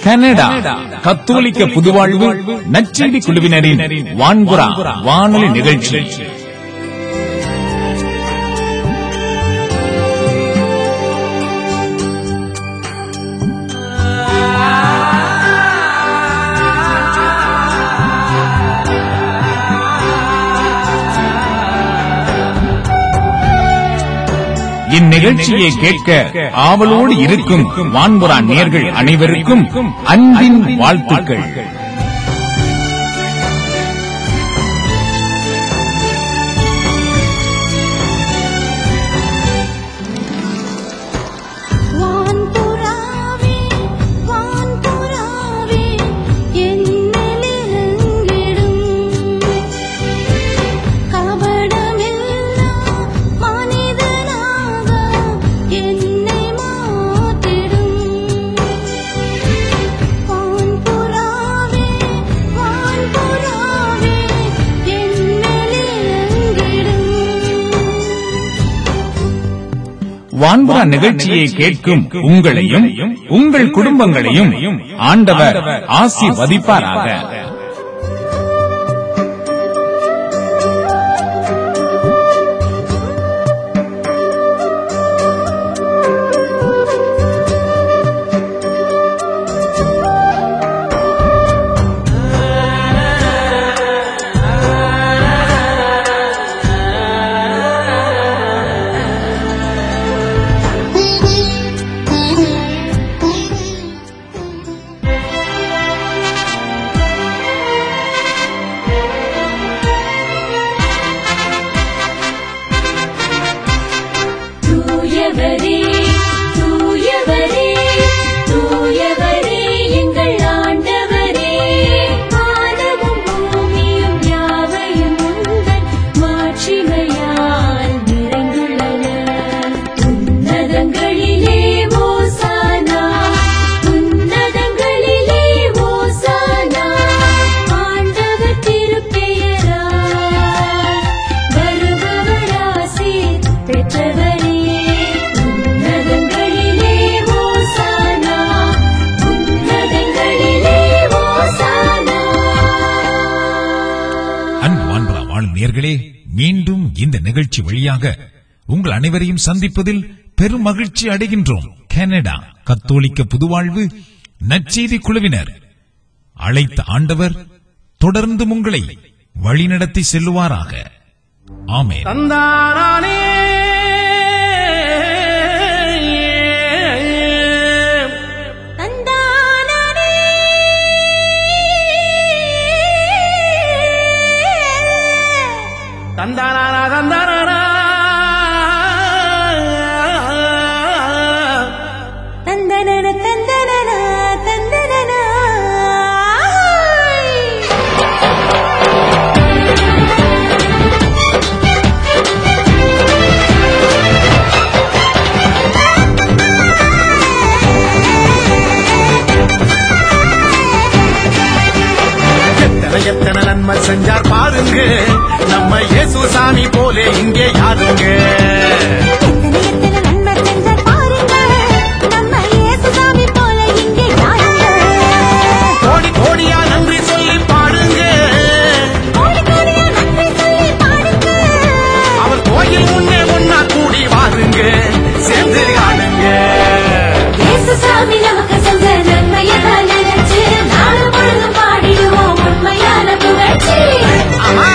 Canada கத்தோலிக்க புதுவாழ்வு நச்செடி குழுவினரின் வான்புறா வானொலி நிகழ்ச்சி இந்நிகழ்ச்சியை கேட்க ஆவலோடு இருக்கும் வான்புறா நேர்கள் அனைவருக்கும் அன்பின் வாழ்த்துக்கள் வான்புறாவே வான்புறாவே என்னிலிருங்கிடும் கபடமில்லா மனிதனாக என்னை மாற்றிடும் வான்புறாவே வான்புறாவே என்னிலிருங்கிடும் வான்புறா நிகழ்ச்சியை கேட்கும் உங்களையும் உங்கள் குடும்பங்களையும் ஆண்டவர் ஆசிர்வதிப்பாராக தூயவரே தூயவரே தூயவரே எங்கள் ஆண்டவரே வானமும் பூமியும் யாவையும் உந்தன் மாட்சிமையால் நிறைந்துள்ளன உன்னதங்களிலே ஓசானா உன்னதங்களிலே ஓசானா ஆண்டவர் திருப்பெயரால் வருபவர் ஆசீர் பெற்றவரே உன்னதங்களிலே ஓசானா உன்னதங்களிலே ஓசானா அன்பு வான்பரா வாழும் நேர்களே மீண்டும் இந்த நிகழ்ச்சி வழியாக உங்கள் அனைவரையும் சந்திப்பதில் பெரும் மகிழ்ச்சி அடைகின்றோம் கனடா கத்தோலிக்க புதுவாழ்வு நற்செய்தி குழுவினர் அழைத்த ஆண்டவர் தொடர்ந்து உங்களை வழிநடத்தி செல்லுவாராக ஆமென் தந்தானே தந்தானே தந்தானா தந்தானா தந்தனன தந்தனன தந்தனன எத்தனை எத்தனை நன்மை செஞ்சார் பாருங்க நம்ம இயேசு சாமி போலே இங்கே யாருங்க எத்தனை எத்தனை நன்மை செஞ்சார் பாருங்க நம்ம இயேசுசாமி போல இங்கே யாருங்க கோடி கோடியா நன்றி சொல்லி பாடுங்க கோடி கோடியா நன்றி சொல்லி பாடுங்க அவர் கோயில் முன்னே ஒன்னா கூடி வாருங்க சேர்ந்து ஆடுங்க இயேசுசாமி நமக்கு செஞ்ச நன்மையை தான் நினைச்சு நாடு முழுதும் பாடிடுவோம் உண்மையான புகழ்ச்சி ஆமா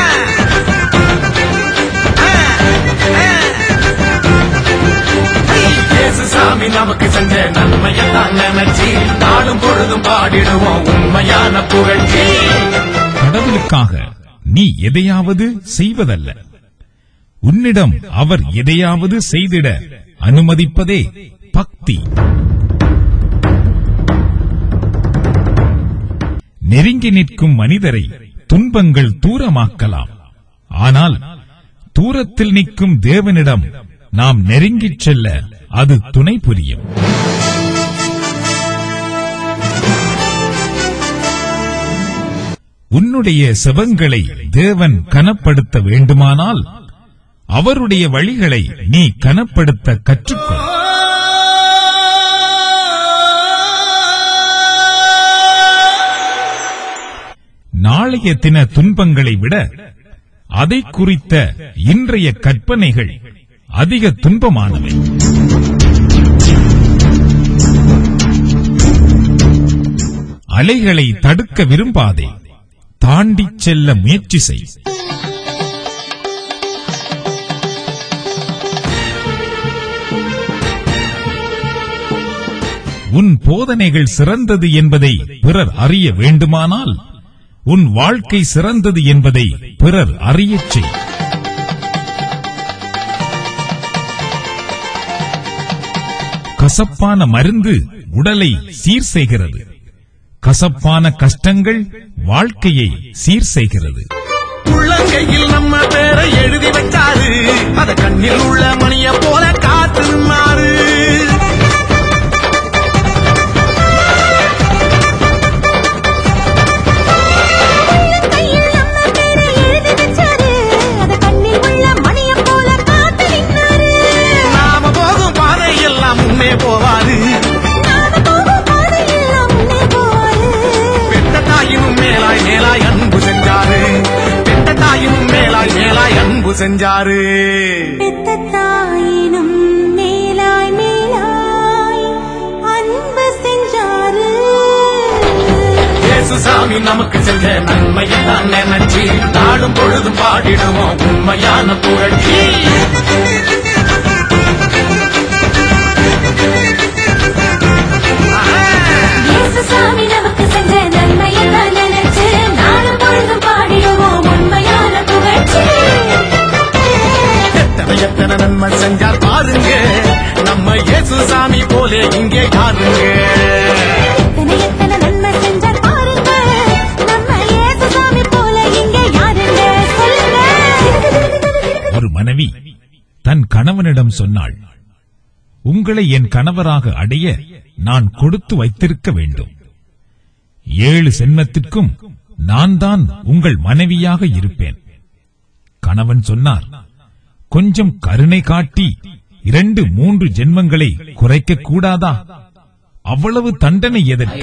இயேசு சாமி நமக்கு செஞ்ச நன்மையெல்லாம் நினைச்சு நாளும் பொழுதும் பாடிடுவோம் உண்மையான புகழ்ச்சி கடவுளுக்காக நீ எதையாவது செய்வதல்ல உன்னிடம் அவர் எதையாவது செய்திட அனுமதிப்பதே பக்தி நெருங்கி நிற்கும் மனிதரை துன்பங்கள் தூரமாக்கலாம் ஆனால் தூரத்தில் நிற்கும் தேவனிடம் நாம் நெருங்கிச் செல்ல அது துணை புரியும் உன்னுடைய செபங்களை தேவன் கனப்படுத்த வேண்டுமானால் அவருடைய வழிகளை நீ கனப்படுத்த கற்றுக்கொள் நாளைய தின துன்பங்களை விட அதை குறித்த இன்றைய கற்பனைகள் அதிக துன்பமானவை அலைகளை தடுக்க விரும்பாதே தாண்டிச் செல்ல முயற்சி செய் உன் போதனைகள் சிறந்தது என்பதை பிறர் அறிய வேண்டுமானால் உன் வாழ்க்கை சிறந்தது என்பதை பிறர் அறியச் செய் கசப்பான மருந்து உடலை சீர் செய்கிறது கசப்பான கஷ்டங்கள் வாழ்க்கையை சீர் செய்கிறது உள்ளங்கையில் நம்ம பேரை எழுதி வச்சாரு அத கண்ணில் உள்ள மணிய போல காத்து நின்னாரு கையில் நம்ம பேரை எழுதி வச்சாரு அத கண்ணில் உள்ள மணியைப் போல காத்து நின்னாரு நாம போகும் பாதை எல்லாம் முன்னே போவாரு நாம போகும் பாதையெல்லாம் முன்னே போவாரு பெத்த தாயினும் மேலாய் மேலாய் அன்பு செஞ்சாரு பெத்த தாயினும் மேலாய் மேலாய் அன்பு செஞ்சாரு பெத்த தாயினும் மேலாய் மேலாய் அன்பு செஞ்சாரு இயேசுசாமி நமக்கு செஞ்ச நன்மையெல்லாம் நினைச்சு நாடும் பொழுதும் பாடிடுவோம் உண்மையான புகழ்ச்சி இயேசுசாமி நமக்கு செஞ்ச நன்மையெல்லாம் நினைச்சு நாளும் பொழுதும் பாடிடுவோம் உண்மையான புகழ்ச்சி எத்தனை எத்தனை நன்மை செஞ்சார் பாருங்க நம்ம இயேசுசாமி போலே இங்கே யாருங்க எத்தனை எத்தனை நன்மை செஞ்சார் பாருங்க நம்ம இயேசுசாமி போல இங்க யாருங்க சொல்லுங்க ஒரு மனைவி தன் கணவனிடம் சொன்னாள் உங்களை என் கணவராக அடைய நான் கொடுத்து வைத்திருக்க வேண்டும் ஏழு சென்மத்திற்கும் நான் தான் உங்கள் மனைவியாக இருப்பேன் கணவன் சொன்னார் கொஞ்சம் கருணை காட்டி இரண்டு மூன்று ஜென்மங்களை குறைக்க கூடாதா அவ்வளவு தண்டனை எதற்கு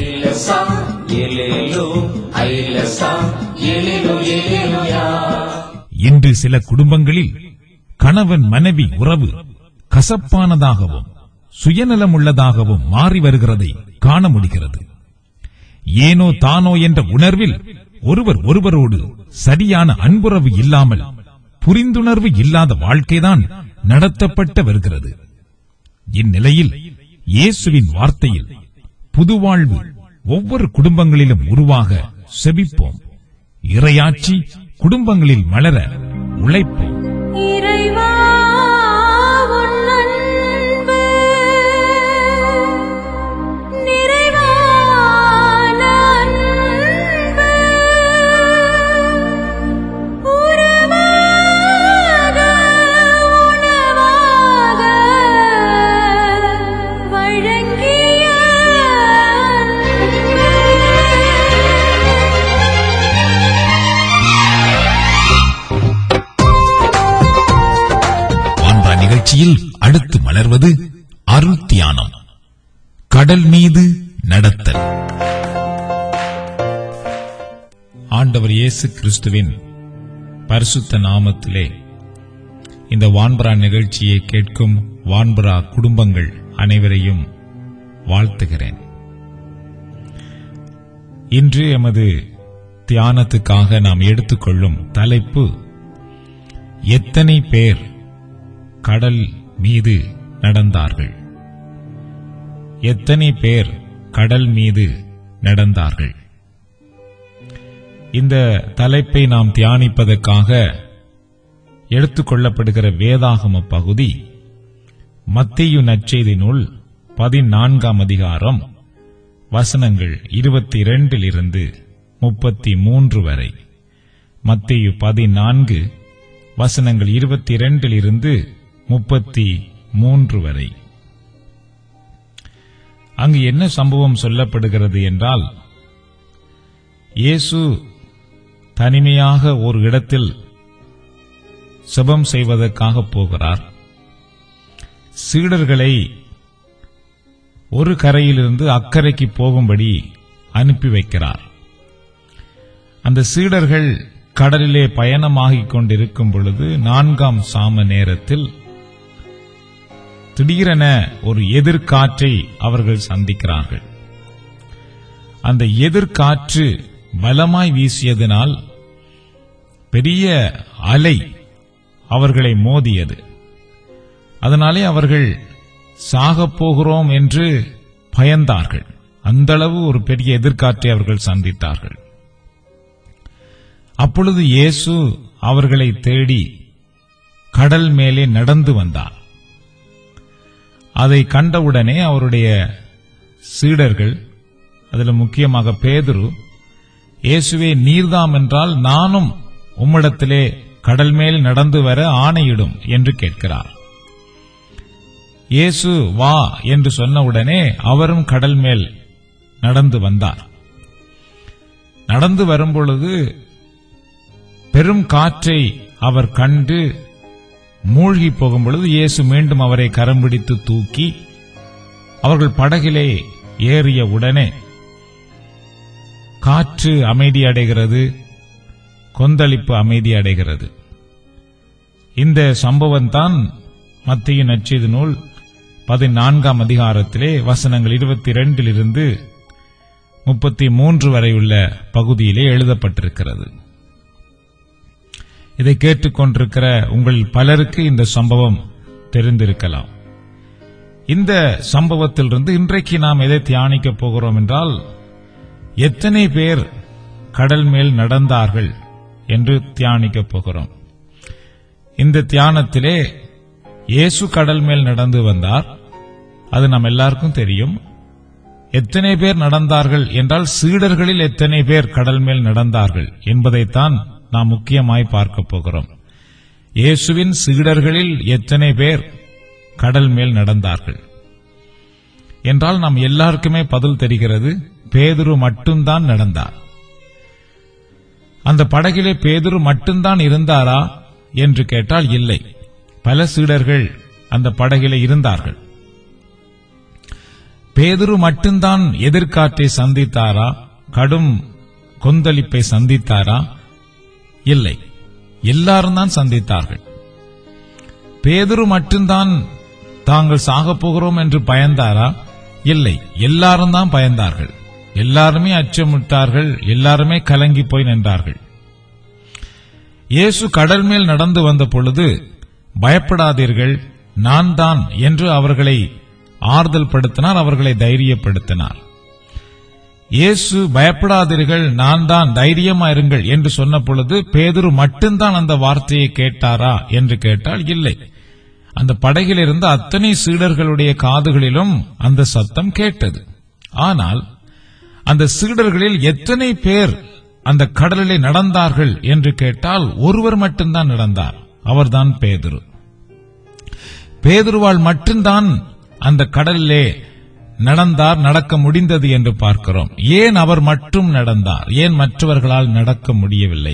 இன்று சில குடும்பங்களில் கணவன் மனைவி உறவு கசப்பானதாகவும் சுயநலமுள்ளதாகவும் மாறி வருகிறதை காண முடிகிறது ஏனோ தானோ என்ற உணர்வில் ஒருவர் ஒருவரோடு சரியான அன்புறவு இல்லாமல் புரிந்துணர்வு இல்லாத வாழ்க்கைதான் நடத்தப்பட்டு வருகிறது இந்நிலையில் இயேசுவின் வார்த்தையில் புதுவாழ்வு ஒவ்வொரு குடும்பங்களிலும் உருவாக செபிப்போம் இறையாட்சி குடும்பங்களில் மலர உழைப்போம் இறைவா உன் அன்பு நிறைவான அன்பு உறவாக உணவாக வழங்கிய வான்பா நிகழ்ச்சியில் அடுத்து மலர்வது அருள் தியானம் கடல் மீது நடத்தல் ஆண்டவர் இயேசு கிறிஸ்துவின் பரிசுத்த நாமத்திலே இந்த வான்பரா நிகழ்ச்சியை கேட்கும் வான்பரா குடும்பங்கள் அனைவரையும் வாழ்த்துகிறேன் இன்று எமது தியானத்துக்காக நாம் எடுத்துக்கொள்ளும் தலைப்பு எத்தனை பேர் கடல் மீது நடந்தார்கள் எத்தனை பேர் கடல் மீது நடந்தார்கள் இந்த தலைப்பை நாம் தியானிப்பதற்காக எடுத்துக்கொள்ளப்படுகிற வேதாகம பகுதி மத்தியு நற்செய்தி நூல் பதினான்காம் அதிகாரம் வசனங்கள் இருபத்தி இரண்டிலிருந்து முப்பத்தி மூன்று வரை மத்தியு பதினான்கு வசனங்கள் இருபத்தி இரண்டிலிருந்து முப்பத்தி மூன்று வரை அங்கு என்ன சம்பவம் சொல்லப்படுகிறது என்றால் இயேசு தனிமையாக ஒரு இடத்தில் செபம் செய்வதற்காக போகிறார் சீடர்களை ஒரு கரையிலிருந்து அக்கறைக்கு போகும்படி அனுப்பி வைக்கிறார் அந்த சீடர்கள் கடலிலே பயணமாகிக் கொண்டிருக்கும் பொழுது நான்காம் சாம நேரத்தில் திடீரென ஒரு எதிர்காற்றை அவர்கள் சந்திக்கிறார்கள் அந்த எதிர்காற்று பலமாய் வீசியதினால் பெரிய அலை அவர்களை மோதியது அதனாலே அவர்கள் சாகப் போகிறோம் என்று பயந்தார்கள் அந்த அளவு ஒரு பெரிய எதிர்காற்றை அவர்கள் சந்தித்தார்கள் அப்பொழுது இயேசு அவர்களை தேடி கடல் மேலே நடந்து வந்தார் அதை கண்டவுடனே அவருடைய சீடர்கள் அதில் முக்கியமாக பேதுரு இயேசுவே நீர்தாம் என்றால் நானும் உம்மிடத்திலே கடல் மேல் நடந்து வர ஆணையிடும் என்று கேட்கிறார் இயேசு வா என்று சொன்னவுடனே அவரும் கடல் மேல் நடந்து வந்தார் நடந்து வரும்பொழுது பெரும் காற்றை அவர் கண்டு மூழ்கி போகும் பொழுது இயேசு மீண்டும் அவரை கரம் பிடித்து தூக்கி அவர்கள் படகிலே ஏறிய உடனே காற்று அமைதி அடைகிறது கொந்தளிப்பு அமைதி அடைகிறது இந்த சம்பவம் தான் மத்திய நச்செய்தி நூல் பதினான்காம் அதிகாரத்திலே வசனங்கள் இருபத்தி இரண்டிலிருந்து முப்பத்தி மூன்று வரை உள்ள பகுதியிலே எழுதப்பட்டிருக்கிறது இதை கேட்டுக்கொண்டிருக்கிற உங்கள் பலருக்கு இந்த சம்பவம் தெரிந்திருக்கலாம் இந்த சம்பவத்திலிருந்து இன்றைக்கு நாம் எதை தியானிக்கப் போகிறோம் என்றால் எத்தனை பேர் கடல் மேல் நடந்தார்கள் என்று தியானிக்கப் போகிறோம் இந்த தியானத்திலே இயேசு கடல் மேல் நடந்து வந்தார் அது நம் எல்லாருக்கும் தெரியும் எத்தனை பேர் நடந்தார்கள் என்றால் சீடர்களில் எத்தனை பேர் கடல் மேல் நடந்தார்கள் என்பதைத்தான் நாம் முக்கியமாய் பார்க்க போகிறோம் இயேசுவின் சீடர்களில் எத்தனை பேர் கடல் மேல் நடந்தார்கள் என்றால் நாம் எல்லாருக்குமே பதில் தெரிகிறது பேதுரு மட்டும்தான் நடந்தார் அந்த படகிலே பேதுரு மட்டும்தான் இருந்தாரா என்று கேட்டால் இல்லை பல சீடர்கள் அந்த படகிலே இருந்தார்கள் பேதுரு மட்டும்தான் எதிர்காற்றை சந்தித்தாரா கடும் கொந்தளிப்பை சந்தித்தாரா இல்லை எல்லாரும் தான் சந்தித்தார்கள் பேதுரு மட்டும்தான் தாங்கள் சாகப் போகிறோம் என்று பயந்தாரா இல்லை எல்லாரும் தான் பயந்தார்கள் எல்லாருமே அச்சமுட்டார்கள் எல்லாருமே கலங்கி போய் நின்றார்கள் இயேசு கடல் மேல் நடந்து வந்த பொழுது பயப்படாதீர்கள் நான் தான் என்று அவர்களை ஆறுதல் படுத்தினார் அவர்களை தைரியப்படுத்தினார் இயேசு பயப்படாதீர்கள் நான் தான் தைரியமா இருங்கள் என்று சொன்ன பொழுது பேதுரு மட்டும்தான் அந்த வார்த்தையை கேட்டாரா என்று கேட்டால் இல்லை அந்த படகில் இருந்த அத்தனை சீடர்களுடைய காதுகளிலும் அந்த சத்தம் கேட்டது ஆனால் அந்த சீடர்களில் எத்தனை பேர் அந்த கடலிலே நடந்தார்கள் என்று கேட்டால் ஒருவர் மட்டும்தான் நடந்தார் அவர்தான் பேதுரு பேதுருவால் மட்டும்தான் அந்த கடலிலே நடந்தார் நடக்க முடிந்தது என்று பார்க்கிறோம் ஏன் அவர் மட்டும் நடந்தார் ஏன் மற்றவர்களால் நடக்க முடியவில்லை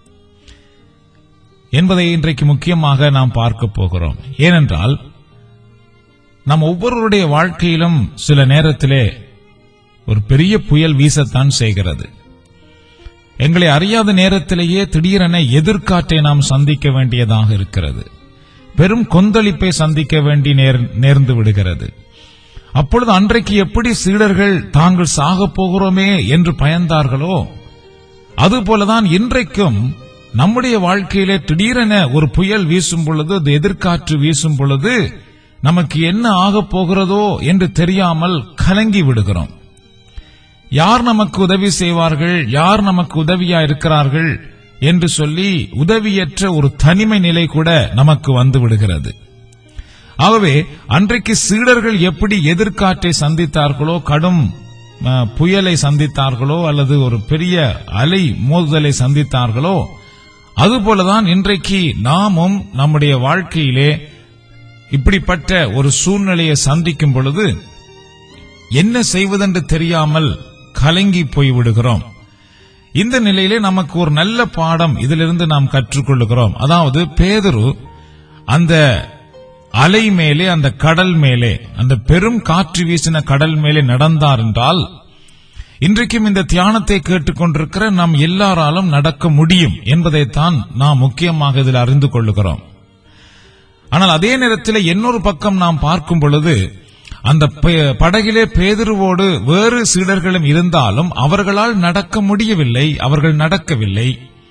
என்பதை இன்றைக்கு முக்கியமாக நாம் பார்க்க போகிறோம் ஏனென்றால் நம் ஒவ்வொருவருடைய வாழ்க்கையிலும் சில நேரத்திலே ஒரு பெரிய புயல் வீசத்தான் செய்கிறது எங்களை அறியாத நேரத்திலேயே திடீரென எதிர்காற்றை நாம் சந்திக்க வேண்டியதாக இருக்கிறது பெரும் கொந்தளிப்பை சந்திக்க வேண்டி நேர்- நேர்ந்து விடுகிறது அப்பொழுது அன்றைக்கு எப்படி சீடர்கள் தாங்கள் சாகப் போகிறோமே என்று பயந்தார்களோ அதுபோலதான் இன்றைக்கும் நம்முடைய வாழ்க்கையிலே திடீரென ஒரு புயல் வீசும் பொழுது அது எதிர்காற்று வீசும் பொழுது நமக்கு என்ன ஆகப் போகிறதோ என்று தெரியாமல் கலங்கி விடுகிறோம் யார் நமக்கு உதவி செய்வார்கள் யார் நமக்கு உதவியா இருக்கிறார்கள் என்று சொல்லி உதவியற்ற ஒரு தனிமை நிலை கூட நமக்கு வந்து விடுகிறது ஆகவே அன்றைக்கு சீடர்கள் எப்படி எதிர்காற்றை சந்தித்தார்களோ கடும் அஹ், புயலை சந்தித்தார்களோ அல்லது ஒரு பெரிய அலை மோதுதலை சந்தித்தார்களோ அதுபோலதான் இன்றைக்கு நாமும் நம்முடைய வாழ்க்கையிலே இப்படிப்பட்ட ஒரு சூழ்நிலையை சந்திக்கும் பொழுது என்ன செய்வதென்று தெரியாமல் கலங்கி போய்விடுகிறோம் இந்த நிலையிலே நமக்கு ஒரு நல்ல பாடம் இதிலிருந்து நாம் கற்றுக்கொள்ளுகிறோம் அதாவது பேதுரு அந்த அலை மேலே அந்த கடல் மேலே அந்த பெரும் காற்று வீசின கடல் மேலே நடந்தார் என்றால் இன்றைக்கும் இந்த தியானத்தை கேட்டுக்கொண்டிருக்கிற நாம் எல்லாராலும் நடக்க முடியும் என்பதைத்தான் நாம் முக்கியமாக இதில் அறிந்து கொள்ளுகிறோம் ஆனால் அதே நேரத்தில் இன்னொரு பக்கம் நாம் பார்க்கும் பொழுது அந்த பே- படகிலே பேதுருவோடு வேறு சீடர்களும் இருந்தாலும் அவர்களால் நடக்க முடியவில்லை அவர்கள் நடக்கவில்லை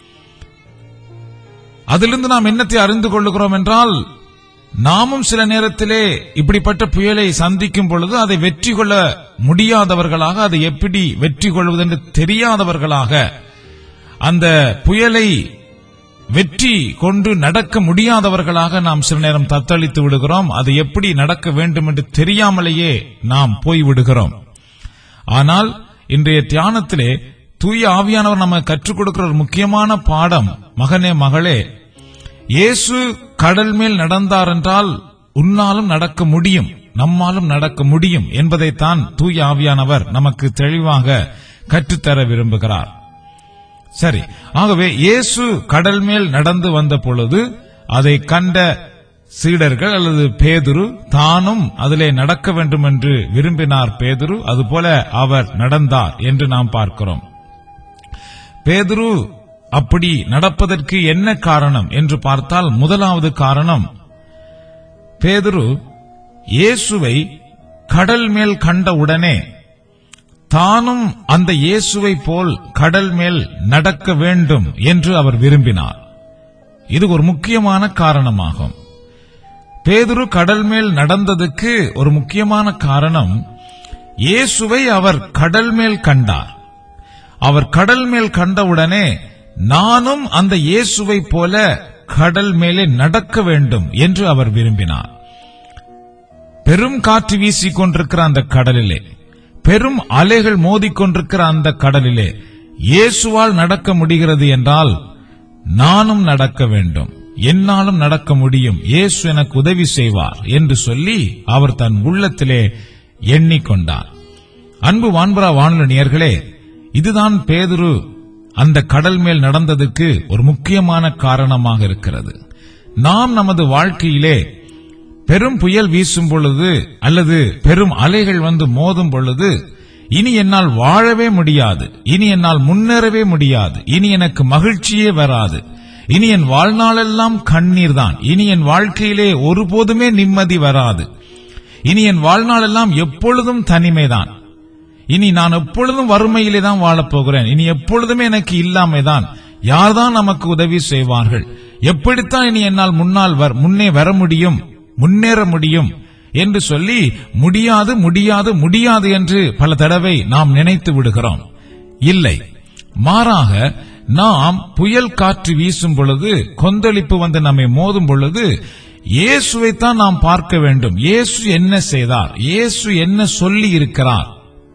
அதிலிருந்து நாம் என்னத்தை அறிந்து கொள்ளுகிறோம் என்றால் நாமும் சில நேரத்திலே இப்படிப்பட்ட புயலை சந்திக்கும் பொழுது அதை வெற்றி கொள்ள முடியாதவர்களாக அதை எப்படி வெற்றி கொள்வது என்று தெரியாதவர்களாக அந்த புயலை வெற்றி கொண்டு நடக்க முடியாதவர்களாக நாம் சில நேரம் தத்தளித்து விடுகிறோம் அது எப்படி நடக்க வேண்டும் என்று தெரியாமலேயே நாம் போய்விடுகிறோம் ஆனால் இன்றைய தியானத்திலே தூய ஆவியானவர் நம்ம கற்றுக் கொடுக்கிற ஒரு முக்கியமான பாடம் மகனே மகளே இயேசு கடல் மேல் நடந்தார் என்றால் உன்னாலும் நடக்க முடியும் நம்மாலும் நடக்க முடியும் என்பதைத்தான் தூய ஆவியானவர் நமக்கு தெளிவாக கற்றுத்தர விரும்புகிறார் சரி ஆகவே இயேசு கடல் மேல் நடந்து வந்த பொழுது அதை கண்ட சீடர்கள் அல்லது பேதுரு தானும் அதிலே நடக்க வேண்டும் என்று விரும்பினார் பேதுரு அதுபோல அவர் நடந்தார் என்று நாம் பார்க்கிறோம் பேதுரு அப்படி நடப்பதற்கு என்ன காரணம் என்று பார்த்தால் முதலாவது காரணம் பேதுரு இயேசுவை கடல் மேல் கண்ட உடனே தானும் அந்த இயேசுவை போல் கடல் மேல் நடக்க வேண்டும் என்று அவர் விரும்பினார் இது ஒரு முக்கியமான காரணமாகும் பேதுரு கடல் மேல் நடந்ததுக்கு ஒரு முக்கியமான காரணம் இயேசுவை அவர் கடல் மேல் கண்டார் அவர் கடல் மேல் கண்டவுடனே நானும் அந்த இயேசுவை போல கடல் மேலே நடக்க வேண்டும் என்று அவர் விரும்பினார் பெரும் காற்று வீசிக் கொண்டிருக்கிற அந்த கடலிலே பெரும் அலைகள் மோதிக்கொண்டிருக்கிற அந்த கடலிலே இயேசுவால் நடக்க முடிகிறது என்றால் நானும் நடக்க வேண்டும் என்னாலும் நடக்க முடியும் இயேசு எனக்கு உதவி செய்வார் என்று சொல்லி அவர் தன் உள்ளத்திலே எண்ணிக்கொண்டார் அன்பு வான்பரா வானொலி நேயர்களே இதுதான் பேதுரு அந்த கடல் மேல் நடந்ததுக்கு ஒரு முக்கியமான காரணமாக இருக்கிறது நாம் நமது வாழ்க்கையிலே பெரும் புயல் வீசும் பொழுது அல்லது பெரும் அலைகள் வந்து மோதும் பொழுது இனி என்னால் வாழவே முடியாது இனி என்னால் முன்னேறவே முடியாது இனி எனக்கு மகிழ்ச்சியே வராது இனி என் வாழ்நாளெல்லாம் கண்ணீர் தான் இனி என் வாழ்க்கையிலே ஒருபோதுமே நிம்மதி வராது இனி என் வாழ்நாளெல்லாம் எப்பொழுதும் தனிமைதான் இனி நான் எப்பொழுதும் வறுமையிலே தான் வாழப் போகிறேன் இனி எப்பொழுதுமே எனக்கு இல்லாமைதான் யார்தான் நமக்கு உதவி செய்வார்கள் எப்படித்தான் இனி என்னால் முன்னால் வர்- முன்னே வர முடியும் முன்னேற முடியும் என்று சொல்லி முடியாது முடியாது முடியாது என்று பல தடவை நாம் நினைத்து விடுகிறோம் இல்லை மாறாக நாம் புயல் காற்று வீசும் பொழுது கொந்தளிப்பு வந்து நம்மை மோதும் பொழுது இயேசுவைத்தான் நாம் பார்க்க வேண்டும் இயேசு என்ன செய்தார் இயேசு என்ன சொல்லி இருக்கிறார்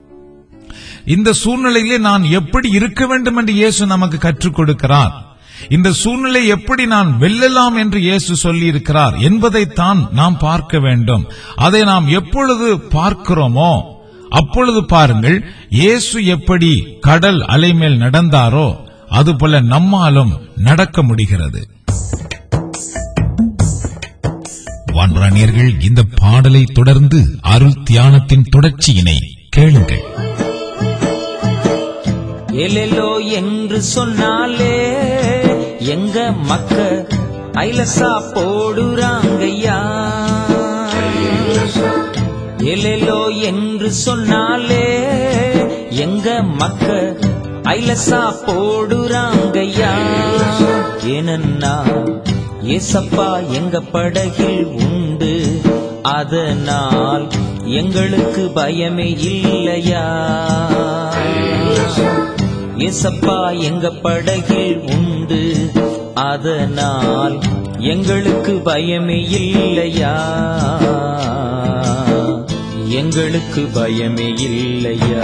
இந்த சூழ்நிலையிலே நான் எப்படி இருக்க வேண்டும் என்று இயேசு நமக்கு கற்றுக் கொடுக்கிறார் இந்த சூழ்நிலை எப்படி நான் வெல்லலாம் என்று இயேசு சொல்லி இருக்கிறார் என்பதைத்தான் நாம் பார்க்க வேண்டும் அதை நாம் எப்பொழுது பார்க்கிறோமோ அப்பொழுது பாருங்கள் இயேசு எப்படி கடல் அலைமேல் நடந்தாரோ அதுபோல நம்மாலும் நடக்க முடிகிறது வான்ராணியர்கள் இந்த பாடலை தொடர்ந்து அருள் தியானத்தின் தொடர்ச்சியினை கேளுங்கள் எலெலோ என்று சொன்னாலே எங்க மக்க ஐலசா போடுறாங்கய்யா எலெலோ என்று சொன்னாலே எங்க மக்க ஐலசா போடுறாங்கய்யா ஏனன்னா ஏசப்பா எங்க படகில் உண்டு அதனால் எங்களுக்கு பயமே இல்லையா ஏசப்பா எங்க படகில் உண்டு அதனால் எங்களுக்கு பயமே இல்லையா எங்களுக்கு பயமே இல்லையா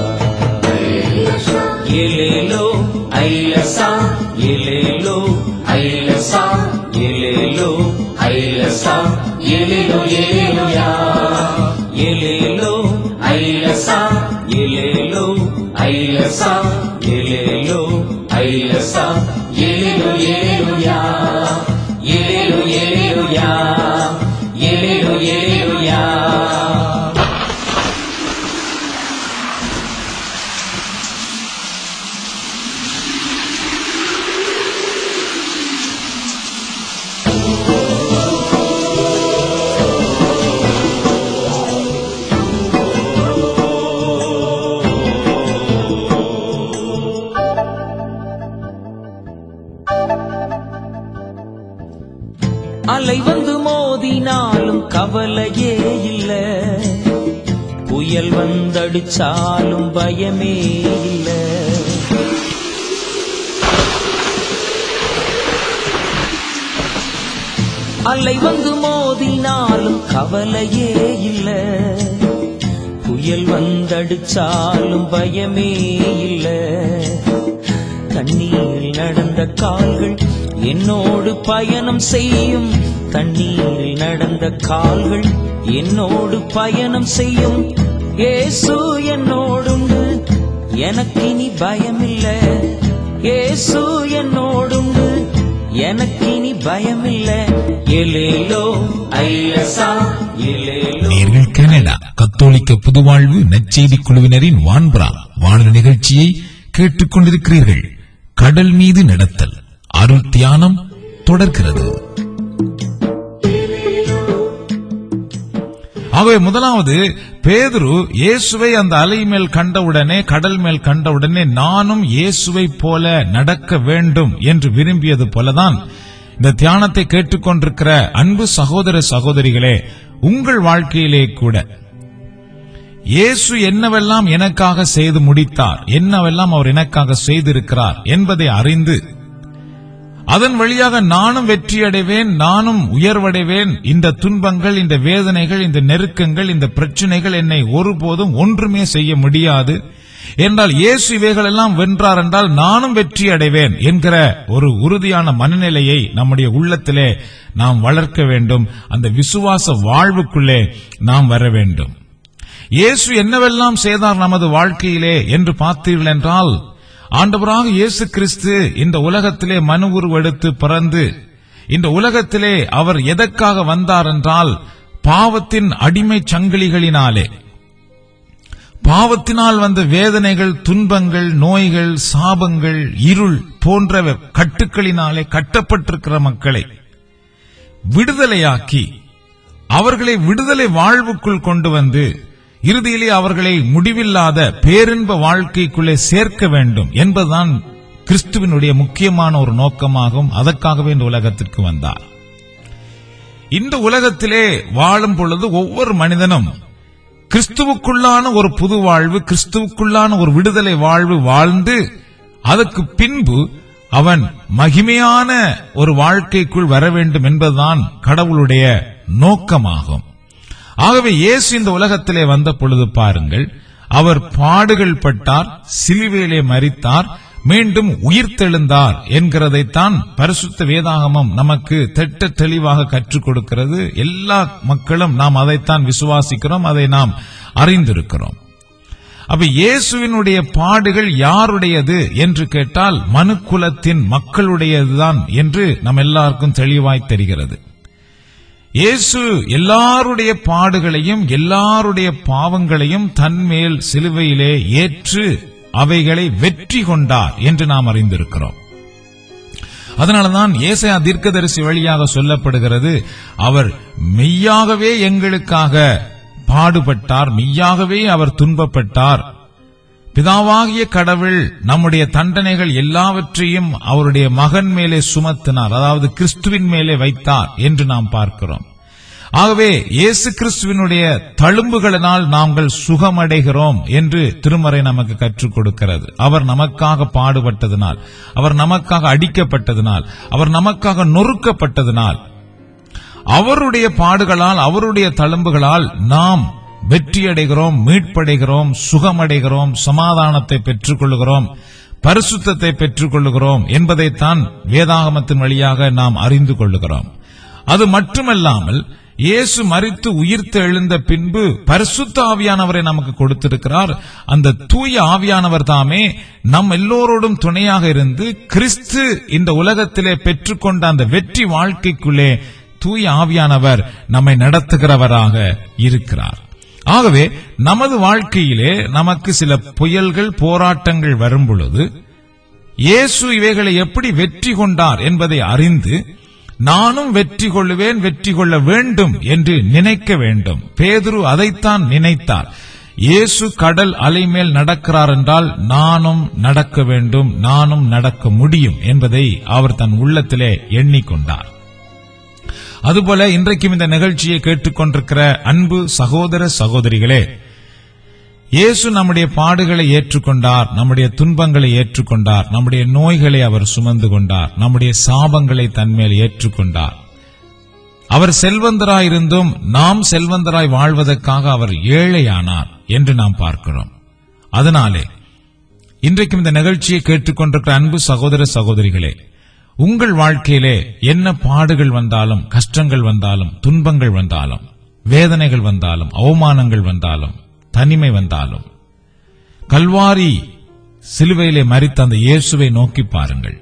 எலேலோ ஐலசா எலேலோ ஐலசா எலேலோ ஐலசா எலேலோ எலேலோயா எலேலோ ஐலசா எலேலோ ஐலசா எலேலோ ஐலசா எலேலோ எலேலோயா எலேலோ எலேலோயா எலேலோ எலேலோயா அலை வந்து மோதினாலும் கவலையே இல்ல புயல் வந்தடிச்சாலும் பயமே இல்ல அலை வந்து மோதினாலும் கவலையே இல்ல புயல் வந்தடிச்சாலும் பயமே இல்ல தண்ணீரில் நடந்த கால்கள் என்னோடு பயணம் செய்யும் தண்ணீரில் நடந்த கால்கள் என்னோடு பயணம் செய்யும் ஏசு என்னோடுண்டு எனக்கினி பயமில்ல ஏசு என்னோடுண்டு எனக்கினி பயமில்ல எலேலோ ஐலசா எலேலோ நேர்கள் கனடா கத்தோலிக்க புதுவாழ்வு நற்செய்தி குழுவினரின் வான்பரா வானொலி நிகழ்ச்சியை கேட்டுக் கொண்டிருக்கிறீர்கள் கடல் மீது நடத்தல் அருள் தியானம் தொடர்கிறது ஆகவே முதலாவது பேதுரு இயேசுவை அந்த அலை மேல் கண்டவுடனே கடல் மேல் கண்டவுடனே நானும் இயேசுவை போல நடக்க வேண்டும் என்று விரும்பியது போலதான் இந்த தியானத்தை கேட்டுக்கொண்டிருக்கிற அன்பு சகோதர சகோதரிகளே உங்கள் வாழ்க்கையிலே கூட இயேசு என்னவெல்லாம் எனக்காக செய்து முடித்தார் என்னவெல்லாம் அவர் எனக்காக செய்திருக்கிறார் என்பதை அறிந்து அதன் வழியாக நானும் வெற்றியடைவேன் நானும் உயர்வடைவேன் இந்த துன்பங்கள் இந்த வேதனைகள் இந்த நெருக்கங்கள் இந்த பிரச்சனைகள் என்னை ஒருபோதும் ஒன்றுமே செய்ய முடியாது என்றால் இயேசு இவைகள் எல்லாம் வென்றார் என்றால் நானும் வெற்றி அடைவேன் என்கிற ஒரு உறுதியான மனநிலையை நம்முடைய உள்ளத்திலே நாம் வளர்க்க வேண்டும் அந்த விசுவாச வாழ்வுக்குள்ளே நாம் வர வேண்டும் இயேசு என்னவெல்லாம் செய்தார் நமது வாழ்க்கையிலே என்று பார்த்தீர்கள் என்றால் ஆண்டவராக இயேசு கிறிஸ்து இந்த உலகத்திலே மனு உருவெடுத்து பிறந்து இந்த உலகத்திலே அவர் எதற்காக வந்தார் என்றால் பாவத்தின் அடிமை சங்கிலிகளினாலே பாவத்தினால் வந்த வேதனைகள் துன்பங்கள் நோய்கள் சாபங்கள் இருள் போன்ற கட்டுக்களினாலே கட்டப்பட்டிருக்கிற மக்களை விடுதலையாக்கி அவர்களை விடுதலை வாழ்வுக்குள் கொண்டு வந்து இறுதியிலே அவர்களை முடிவில்லாத பேரின்ப வாழ்க்கைக்குள்ளே சேர்க்க வேண்டும் என்பதுதான் கிறிஸ்துவினுடைய முக்கியமான ஒரு நோக்கமாகும் அதற்காகவே இந்த உலகத்திற்கு வந்தார் இந்த உலகத்திலே வாழும் பொழுது ஒவ்வொரு மனிதனும் கிறிஸ்துவுக்குள்ளான ஒரு புது வாழ்வு கிறிஸ்துவுக்குள்ளான ஒரு விடுதலை வாழ்வு வாழ்ந்து அதற்கு பின்பு அவன் மகிமையான ஒரு வாழ்க்கைக்குள் வர வேண்டும் என்பதுதான் கடவுளுடைய நோக்கமாகும் ஆகவே இயேசு இந்த உலகத்திலே வந்த பொழுது பாருங்கள் அவர் பாடுகள் பட்டார் சிலுவையிலே மரித்தார் மீண்டும் உயிர்த்தெழுந்தார் என்கிறதைத்தான் பரிசுத்த வேதாகமம் நமக்கு திட்ட தெளிவாக கற்றுக் கொடுக்கிறது எல்லா மக்களும் நாம் அதைத்தான் விசுவாசிக்கிறோம் அதை நாம் அறிந்திருக்கிறோம் அப்ப இயேசுவினுடைய பாடுகள் யாருடையது என்று கேட்டால் மனுக்குலத்தின் மக்களுடையதுதான் என்று நம் எல்லாருக்கும் தெளிவாய் தெரிகிறது இயேசு எல்லாருடைய பாடுகளையும் எல்லாருடைய பாவங்களையும் தன்மேல் சிலுவையிலே ஏற்று அவைகளை வெற்றி கொண்டார் என்று நாம் அறிந்திருக்கிறோம் அதனாலதான் ஏசையா தீர்க்கதரிசி வழியாக சொல்லப்படுகிறது அவர் மெய்யாகவே எங்களுக்காக பாடுபட்டார் மெய்யாகவே அவர் துன்பப்பட்டார் பிதாவாகிய கடவுள் நம்முடைய தண்டனைகள் எல்லாவற்றையும் அவருடைய மகன் மேலே சுமத்தினார் அதாவது கிறிஸ்துவின் மேலே வைத்தார் என்று நாம் பார்க்கிறோம் ஆகவே இயேசு கிறிஸ்துவினுடைய தழும்புகளினால் நாங்கள் சுகமடைகிறோம் என்று திருமறை நமக்கு கற்றுக் கொடுக்கிறது அவர் நமக்காக பாடுபட்டதினால் அவர் நமக்காக அடிக்கப்பட்டதினால் அவர் நமக்காக நொறுக்கப்பட்டதினால் அவருடைய பாடுகளால் அவருடைய தழும்புகளால் நாம் வெற்றியடைகிறோம் மீட்படைகிறோம் சுகமடைகிறோம் சமாதானத்தை பெற்றுக் கொள்கிறோம் பரிசுத்தத்தை பெற்றுக் கொள்ளுகிறோம் என்பதைத்தான் வேதாகமத்தின் வழியாக நாம் அறிந்து கொள்ளுகிறோம் அது மட்டுமல்லாமல் இயேசு மறித்து உயிர்த்து எழுந்த பின்பு பரிசுத்த ஆவியானவரை நமக்கு கொடுத்திருக்கிறார் அந்த தூய ஆவியானவர் தாமே நம் எல்லோரோடும் துணையாக இருந்து கிறிஸ்து இந்த உலகத்திலே பெற்றுக்கொண்ட அந்த வெற்றி வாழ்க்கைக்குள்ளே தூய ஆவியானவர் நம்மை நடத்துகிறவராக இருக்கிறார் ஆகவே நமது வாழ்க்கையிலே நமக்கு சில புயல்கள் போராட்டங்கள் வரும் பொழுது இயேசு இவைகளை எப்படி வெற்றி கொண்டார் என்பதை அறிந்து நானும் வெற்றி கொள்ளுவேன் வெற்றி கொள்ள வேண்டும் என்று நினைக்க வேண்டும் பேதுரு அதைத்தான் நினைத்தார் இயேசு கடல் அலை மேல் நடக்கிறார் என்றால் நானும் நடக்க வேண்டும் நானும் நடக்க முடியும் என்பதை அவர் தன் உள்ளத்திலே எண்ணிக்கொண்டார் அதுபோல இன்றைக்கும் இந்த நிகழ்ச்சியை கேட்டுக்கொண்டிருக்கிற அன்பு சகோதர சகோதரிகளே இயேசு நம்முடைய பாடுகளை ஏற்றுக்கொண்டார் நம்முடைய துன்பங்களை ஏற்றுக்கொண்டார் நம்முடைய நோய்களை அவர் சுமந்து கொண்டார் நம்முடைய சாபங்களை தன்மேல் ஏற்றுக்கொண்டார் அவர் செல்வந்தராயிருந்தும் நாம் செல்வந்தராய் வாழ்வதற்காக அவர் ஏழையானார் என்று நாம் பார்க்கிறோம் அதனாலே இன்றைக்கும் இந்த நிகழ்ச்சியை கேட்டுக்கொண்டிருக்கிற அன்பு சகோதர சகோதரிகளே உங்கள் வாழ்க்கையிலே என்ன பாடுகள் வந்தாலும் கஷ்டங்கள் வந்தாலும் துன்பங்கள் வந்தாலும் வேதனைகள் வந்தாலும் அவமானங்கள் வந்தாலும் தனிமை வந்தாலும் கல்வாரி சிலுவையிலே மறித்த அந்த இயேசுவை நோக்கி பாருங்கள்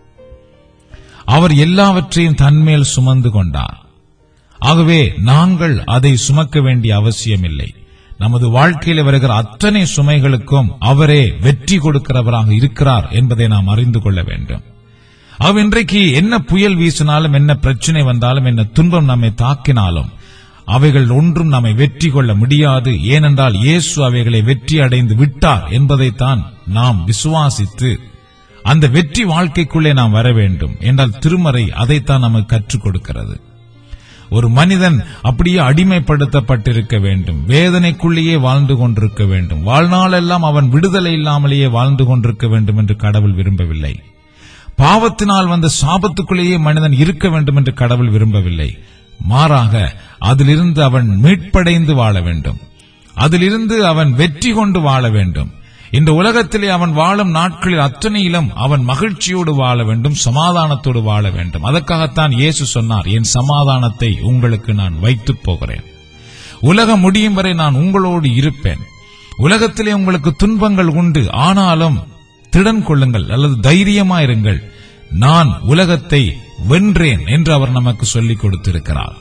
அவர் எல்லாவற்றையும் தன்மேல் சுமந்து கொண்டார் ஆகவே நாங்கள் அதை சுமக்க வேண்டிய அவசியமில்லை நமது வாழ்க்கையில வருகிற அத்தனை சுமைகளுக்கும் அவரே வெற்றி கொடுக்கிறவராக இருக்கிறார் என்பதை நாம் அறிந்து கொள்ள வேண்டும் அவ் இன்றைக்கு என்ன புயல் வீசினாலும் என்ன பிரச்சனை வந்தாலும் என்ன துன்பம் நம்மை தாக்கினாலும் அவைகள் ஒன்றும் நம்மை வெற்றி கொள்ள முடியாது ஏனென்றால் இயேசு அவைகளை வெற்றி அடைந்து விட்டார் என்பதைத்தான் நாம் விசுவாசித்து அந்த வெற்றி வாழ்க்கைக்குள்ளே நாம் வர வேண்டும் என்றால் திருமறை அதைத்தான் நமக்கு கற்றுக் கொடுக்கிறது ஒரு மனிதன் அப்படியே அடிமைப்படுத்தப்பட்டிருக்க வேண்டும் வேதனைக்குள்ளேயே வாழ்ந்து கொண்டிருக்க வேண்டும் வாழ்நாளெல்லாம் அவன் விடுதலை இல்லாமலேயே வாழ்ந்து கொண்டிருக்க வேண்டும் என்று கடவுள் விரும்பவில்லை பாவத்தினால் வந்த சாபத்துக்குள்ளேயே மனிதன் இருக்க வேண்டும் என்று கடவுள் விரும்பவில்லை மாறாக அதிலிருந்து அவன் மீட்படைந்து வாழ வேண்டும் அதிலிருந்து அவன் வெற்றி கொண்டு வாழ வேண்டும் இந்த உலகத்திலே அவன் வாழும் நாட்களில் அத்தனையிலும் அவன் மகிழ்ச்சியோடு வாழ வேண்டும் சமாதானத்தோடு வாழ வேண்டும் அதற்காகத்தான் இயேசு சொன்னார் என் சமாதானத்தை உங்களுக்கு நான் வைத்துப் போகிறேன் உலகம் முடியும் வரை நான் உங்களோடு இருப்பேன் உலகத்திலே உங்களுக்கு துன்பங்கள் உண்டு ஆனாலும் திடன் கொள்ளுங்கள் அல்லது தைரியமாயிருங்கள் நான் உலகத்தை வென்றேன் என்று அவர் நமக்கு சொல்லிக் கொடுத்திருக்கிறார்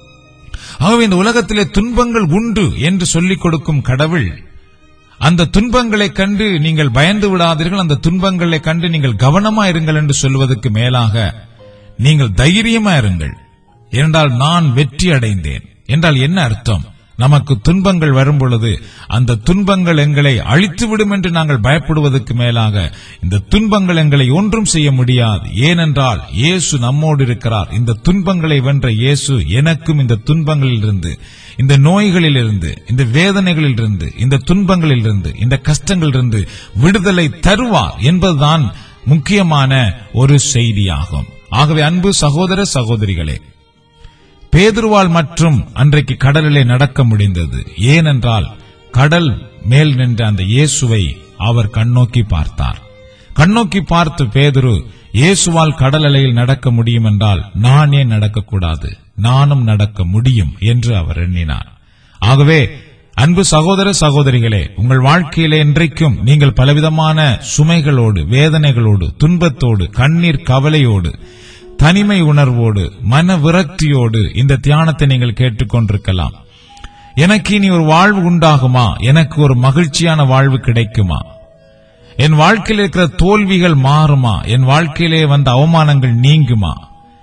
ஆகவே இந்த உலகத்திலே துன்பங்கள் உண்டு என்று சொல்லிக் கொடுக்கும் கடவுள் அந்த துன்பங்களை கண்டு நீங்கள் பயந்து விடாதீர்கள் அந்த துன்பங்களை கண்டு நீங்கள் கவனமா இருங்கள் என்று சொல்வதற்கு மேலாக நீங்கள் தைரியமா இருங்கள் என்றால் நான் வெற்றி அடைந்தேன் என்றால் என்ன அர்த்தம் நமக்கு துன்பங்கள் வரும் பொழுது அந்த துன்பங்கள் எங்களை அழித்துவிடும் என்று நாங்கள் பயப்படுவதற்கு மேலாக இந்த துன்பங்கள் எங்களை ஒன்றும் செய்ய முடியாது ஏனென்றால் இயேசு நம்மோடு இருக்கிறார் இந்த துன்பங்களை வென்ற இயேசு எனக்கும் இந்த துன்பங்களிலிருந்து இந்த நோய்களிலிருந்து இந்த வேதனைகளிலிருந்து இந்த துன்பங்களிலிருந்து இந்த கஷ்டங்களிலிருந்து விடுதலை தருவார் என்பதுதான் முக்கியமான ஒரு செய்தியாகும் ஆகவே அன்பு சகோதர சகோதரிகளே பேதுருவால் மற்றும் அன்றைக்கு கடலிலே நடக்க முடிந்தது ஏனென்றால் கடல் மேல் நின்ற அந்த இயேசுவை அவர் கண்ணோக்கி பார்த்தார் கண்ணோக்கி பார்த்து பேதுரு இயேசுவால் கடல் அலையில் நடக்க முடியும் என்றால் நான் ஏன் நடக்கக்கூடாது நானும் நடக்க முடியும் என்று அவர் எண்ணினார் ஆகவே அன்பு சகோதர சகோதரிகளே உங்கள் வாழ்க்கையிலே இன்றைக்கும் நீங்கள் பலவிதமான சுமைகளோடு வேதனைகளோடு துன்பத்தோடு கண்ணீர் கவலையோடு தனிமை உணர்வோடு மன விரக்தியோடு இந்த தியானத்தை நீங்கள் கேட்டுக்கொண்டிருக்கலாம் எனக்கு இனி ஒரு வாழ்வு உண்டாகுமா எனக்கு ஒரு மகிழ்ச்சியான வாழ்வு கிடைக்குமா என் வாழ்க்கையில் இருக்கிற தோல்விகள் மாறுமா என் வாழ்க்கையிலே வந்த அவமானங்கள் நீங்குமா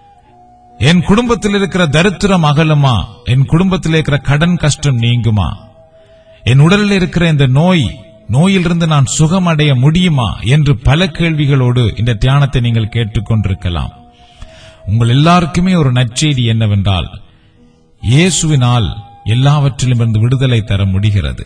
என் குடும்பத்தில் இருக்கிற தரித்திரம் அகலுமா என் குடும்பத்தில் இருக்கிற கடன் கஷ்டம் நீங்குமா என் உடலில் இருக்கிற இந்த நோய் நோயிலிருந்து நான் சுகமடைய முடியுமா என்று பல கேள்விகளோடு இந்த தியானத்தை நீங்கள் கேட்டுக்கொண்டிருக்கலாம் உங்கள் எல்லாருக்குமே ஒரு நற்செய்தி என்னவென்றால் இயேசுவினால் எல்லாவற்றிலும் இருந்து விடுதலை தர முடிகிறது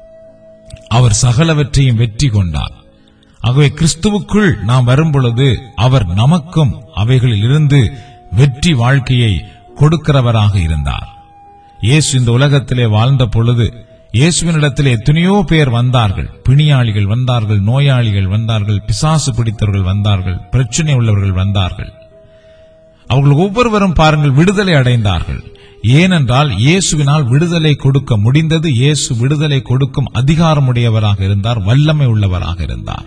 அவர் சகலவற்றையும் வெற்றி கொண்டார் ஆகவே கிறிஸ்துவுக்குள் நாம் வரும்பொழுது அவர் நமக்கும் அவைகளில் இருந்து வெற்றி வாழ்க்கையை கொடுக்கிறவராக இருந்தார் இயேசு இந்த உலகத்திலே வாழ்ந்த பொழுது இயேசுவினிடத்திலே எத்தனையோ பேர் வந்தார்கள் பிணியாளிகள் வந்தார்கள் நோயாளிகள் வந்தார்கள் பிசாசு பிடித்தவர்கள் வந்தார்கள் பிரச்சனை உள்ளவர்கள் வந்தார்கள் அவர்கள் ஒவ்வொருவரும் பாருங்கள் விடுதலை அடைந்தார்கள் ஏனென்றால் இயேசுவினால் விடுதலை கொடுக்க முடிந்தது இயேசு விடுதலை கொடுக்கும் அதிகாரமுடையவராக இருந்தார் வல்லமை உள்ளவராக இருந்தார்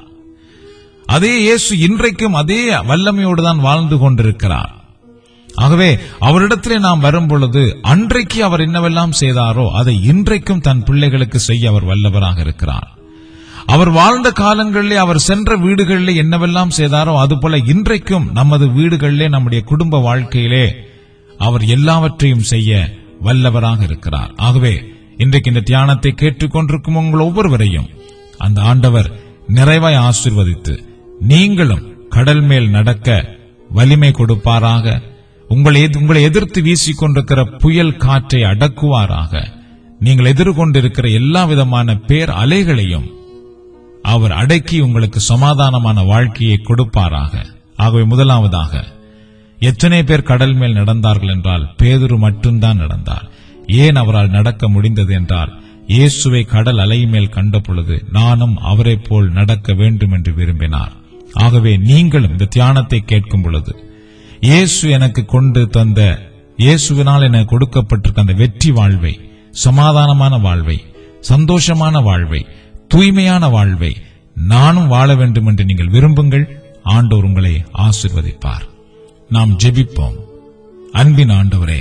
அதே இயேசு இன்றைக்கும் அதே வல்லமையோடு தான் வாழ்ந்து கொண்டிருக்கிறார் ஆகவே அவரிடத்திலே நாம் வரும் பொழுது அன்றைக்கு அவர் என்னவெல்லாம் செய்தாரோ அதை இன்றைக்கும் தன் பிள்ளைகளுக்கு செய்ய அவர் வல்லவராக இருக்கிறார் அவர் வாழ்ந்த காலங்களிலே அவர் சென்ற வீடுகளிலே என்னவெல்லாம் செய்தாரோ அதுபோல இன்றைக்கும் நமது வீடுகளிலே நம்முடைய குடும்ப வாழ்க்கையிலே அவர் எல்லாவற்றையும் செய்ய வல்லவராக இருக்கிறார் ஆகவே இன்றைக்கு இந்த தியானத்தை கேட்டுக்கொண்டிருக்கும் உங்கள் ஒவ்வொருவரையும் அந்த ஆண்டவர் நிறைவாய் ஆசிர்வதித்து நீங்களும் கடல் மேல் நடக்க வலிமை கொடுப்பாராக உங்களை எதி- உங்களை எதிர்த்து வீசிக்கொண்டிருக்கிற புயல் காற்றை அடக்குவாராக நீங்கள் எதிர்கொண்டிருக்கிற எல்லா விதமான பேர் அலைகளையும் அவர் அடக்கி உங்களுக்கு சமாதானமான வாழ்க்கையை கொடுப்பாராக ஆகவே முதலாவதாக எத்தனை பேர் கடல் மேல் நடந்தார்கள் என்றால் பேதுரு மட்டும்தான் நடந்தார் ஏன் அவரால் நடக்க முடிந்தது என்றால் இயேசுவை கடல் அலை மேல் கண்ட பொழுது நானும் அவரைப் போல் நடக்க வேண்டும் என்று விரும்பினார் ஆகவே நீங்களும் இந்த தியானத்தை கேட்கும் பொழுது இயேசு எனக்கு கொண்டு தந்த இயேசுவினால் எனக்கு கொடுக்கப்பட்டிருக்க அந்த வெற்றி வாழ்வை சமாதானமான வாழ்வை சந்தோஷமான வாழ்வை தூய்மையான வாழ்வை நானும் வாழ வேண்டும் என்று நீங்கள் விரும்புங்கள் ஆண்டவர் உங்களை ஆசிர்வதிப்பார் நாம் ஜெபிப்போம் அன்பின் ஆண்டவரே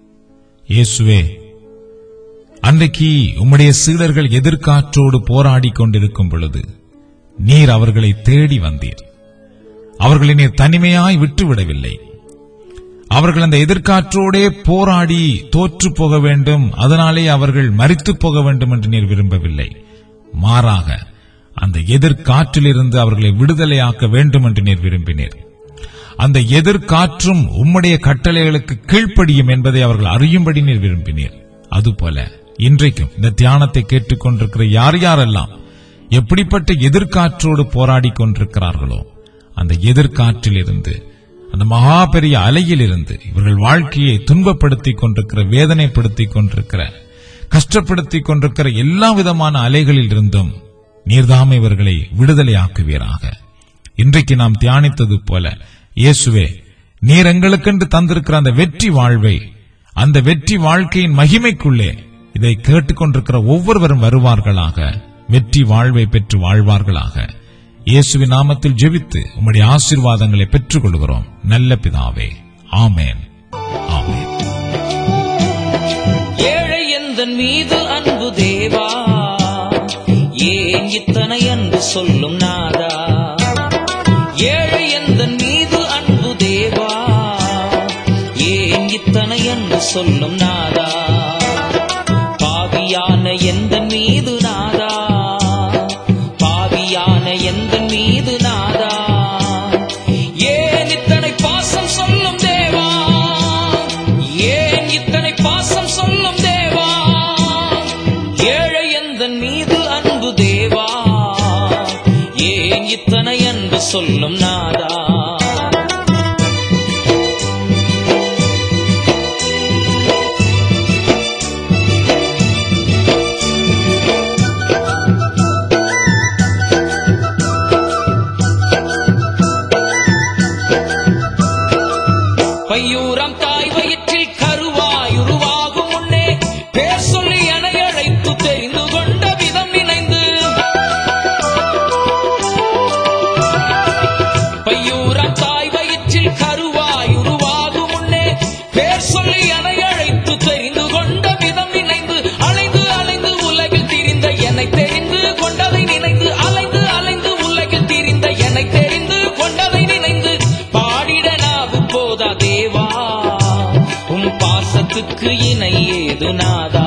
இயேசுவே அன்றைக்கு உம்முடைய சீடர்கள் எதிர்காற்றோடு போராடிக் கொண்டிருக்கும் பொழுது நீர் அவர்களை தேடி வந்தீர் அவர்களை நீர் தனிமையாய் விட்டுவிடவில்லை அவர்கள் அந்த எதிர்காற்றோடே போராடி தோற்று போக வேண்டும் அதனாலே அவர்கள் மரித்துப் போக வேண்டும் என்று நீர் விரும்பவில்லை மாறாக அந்த எதிர்காற்றிலிருந்து அவர்களை விடுதலையாக்க வேண்டும் என்று நீர் விரும்பினீர் அந்த எதிர்காற்றும் உம்முடைய கட்டளைகளுக்கு கீழ்ப்படியும் என்பதை அவர்கள் அறியும்படி நீர் விரும்பினீர் அதுபோல இன்றைக்கும் இந்த தியானத்தை கேட்டுக்கொண்டிருக்கிற யார் யாரெல்லாம் எப்படிப்பட்ட எதிர்காற்றோடு போராடி கொண்டிருக்கிறார்களோ அந்த எதிர்காற்றிலிருந்து அந்த மகா பெரிய அலையிலிருந்து இவர்கள் வாழ்க்கையை துன்பப்படுத்திக் கொண்டிருக்கிற வேதனைப்படுத்திக் கொண்டிருக்கிற கஷ்டப்படுத்திக் கொண்டிருக்கிற எல்லா விதமான அலைகளில் இருந்தும் நீர்தாமே இவர்களை விடுதலையாக்குவீராக இன்றைக்கு நாம் தியானித்தது போல இயேசுவே நீர் எங்களுக்கென்று தந்திருக்கிற அந்த வெற்றி வாழ்வை அந்த வெற்றி வாழ்க்கையின் மகிமைக்குள்ளே இதை கேட்டுக்கொண்டிருக்கிற ஒவ்வொருவரும் வருவார்களாக வெற்றி வாழ்வை பெற்று வாழ்வார்களாக இயேசுவின் நாமத்தில் ஜெபித்து உம்முடைய ஆசீர்வாதங்களை பெற்றுக் கொள்கிறோம் நல்ல பிதாவே ஆமேன் ஆமேன் ஏழை எந்தன் மீது அன்பு தேவா ஏன் இத்தனை அன்பு சொல்லும் நாதா ஏழை எந்தன் மீது அன்பு தேவா ஏன் இத்தனை அன்பு சொல்லும் நாதா பாவியான எந்த மீது நாதா பாவியான எந்த மீது நாதா ஏன் இத்தனை பாசம் சொல்லும் தேவா ஏன் இத்தனை பாசம் சொல்லும் தேவா ஏழை எந்தன் மீது அன்பு தேவா ஏன் இத்தனை அன்பு சொல்லும் நாதா பையூரம் தாய் வயிற்றில் கருவாய் உருவாகும் முன்னே பேர் சொல்லி என அழைத்து தெரிந்து கொண்ட விதம் இணைந்து பையூரம் தாய் வயிற்றில் கருவாய் உருவாகும் முன்னே பேர் சொல்லி என அழைத்து தெரிந்து கொண்ட விதம் இணைந்து அலைந்து அலைந்து உலகில் திரிந்த என்னை தெரிந்து கொண்டதை நினைந்து அலைந்து அலைந்து உலகில் திரிந்த என்னை தெரிந்து கொண்டதை நினைந்து பாடிட நாவு போதா தேவா உம் பாசத்துக்கு இணை ஏது நாதா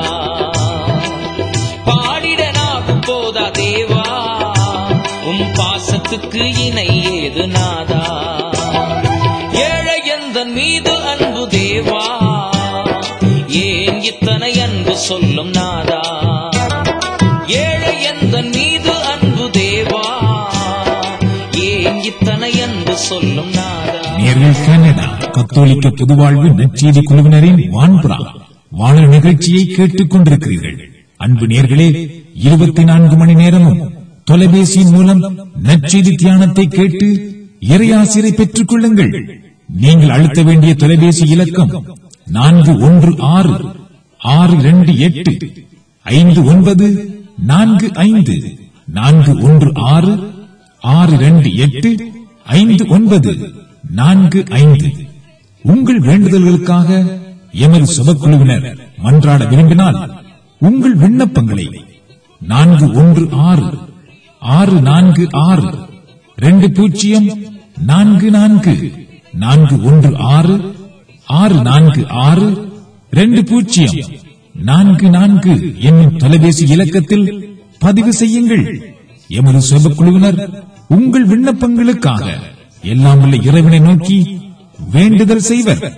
பாடிட நாவு போதா தேவா உம் பாசத்துக்கு இணை ஏது நாதா ஏழை எந்தன் மீது அன்பு தேவா ஏன் இத்தனை அன்பு சொல்லும் நாதா ஏழை எந்தன் மீது அன்பு தேவா ஏன் இத்தனை அன்பு சொல்லும் நாதா நேர்கள் கனடா கத்தோலிக்க பொதுவாழ்வு நற்செய்தி குழுவினரின் வான்புறா வானொலி நிகழ்ச்சியை கேட்டுக் கொண்டிருக்கிறீர்கள் அன்பு நேர்களே இருபத்தி நான்கு மணி நேரமும் தொலைபேசியின் மூலம் நற்செய்தி தியானத்தை கேட்டு இறையாசிரை பெற்றுக் கொள்ளுங்கள் நீங்கள் அழுத்த வேண்டிய தொலைபேசி இலக்கம் நான்கு ஒன்று ஆறு ஆறு இரண்டு எட்டு ஐந்து ஒன்பது நான்கு ஐந்து நான்கு ஒன்று ஆறு ஆறு இரண்டு எட்டு ஐந்து ஒன்பது நான்கு ஐந்து உங்கள் வேண்டுதல்களுக்காக எமது சபக்குழுவினர் மன்றாட விரும்பினால் உங்கள் விண்ணப்பங்களை நான்கு ஒன்று ஆறு ஆறு நான்கு ஆறு ரெண்டு பூஜ்ஜியம் நான்கு நான்கு நான்கு ஒன்று ஆறு ஆறு நான்கு ஆறு ரெண்டு பூஜ்ஜியம் நான்கு நான்கு என்னும் தொலைபேசி இலக்கத்தில் பதிவு செய்யுங்கள் எமது சபக்குழுவினர் உங்கள் விண்ணப்பங்களுக்காக எல்லாம் உள்ள இறைவனை நோக்கி வேண்டுதல் செய்வர்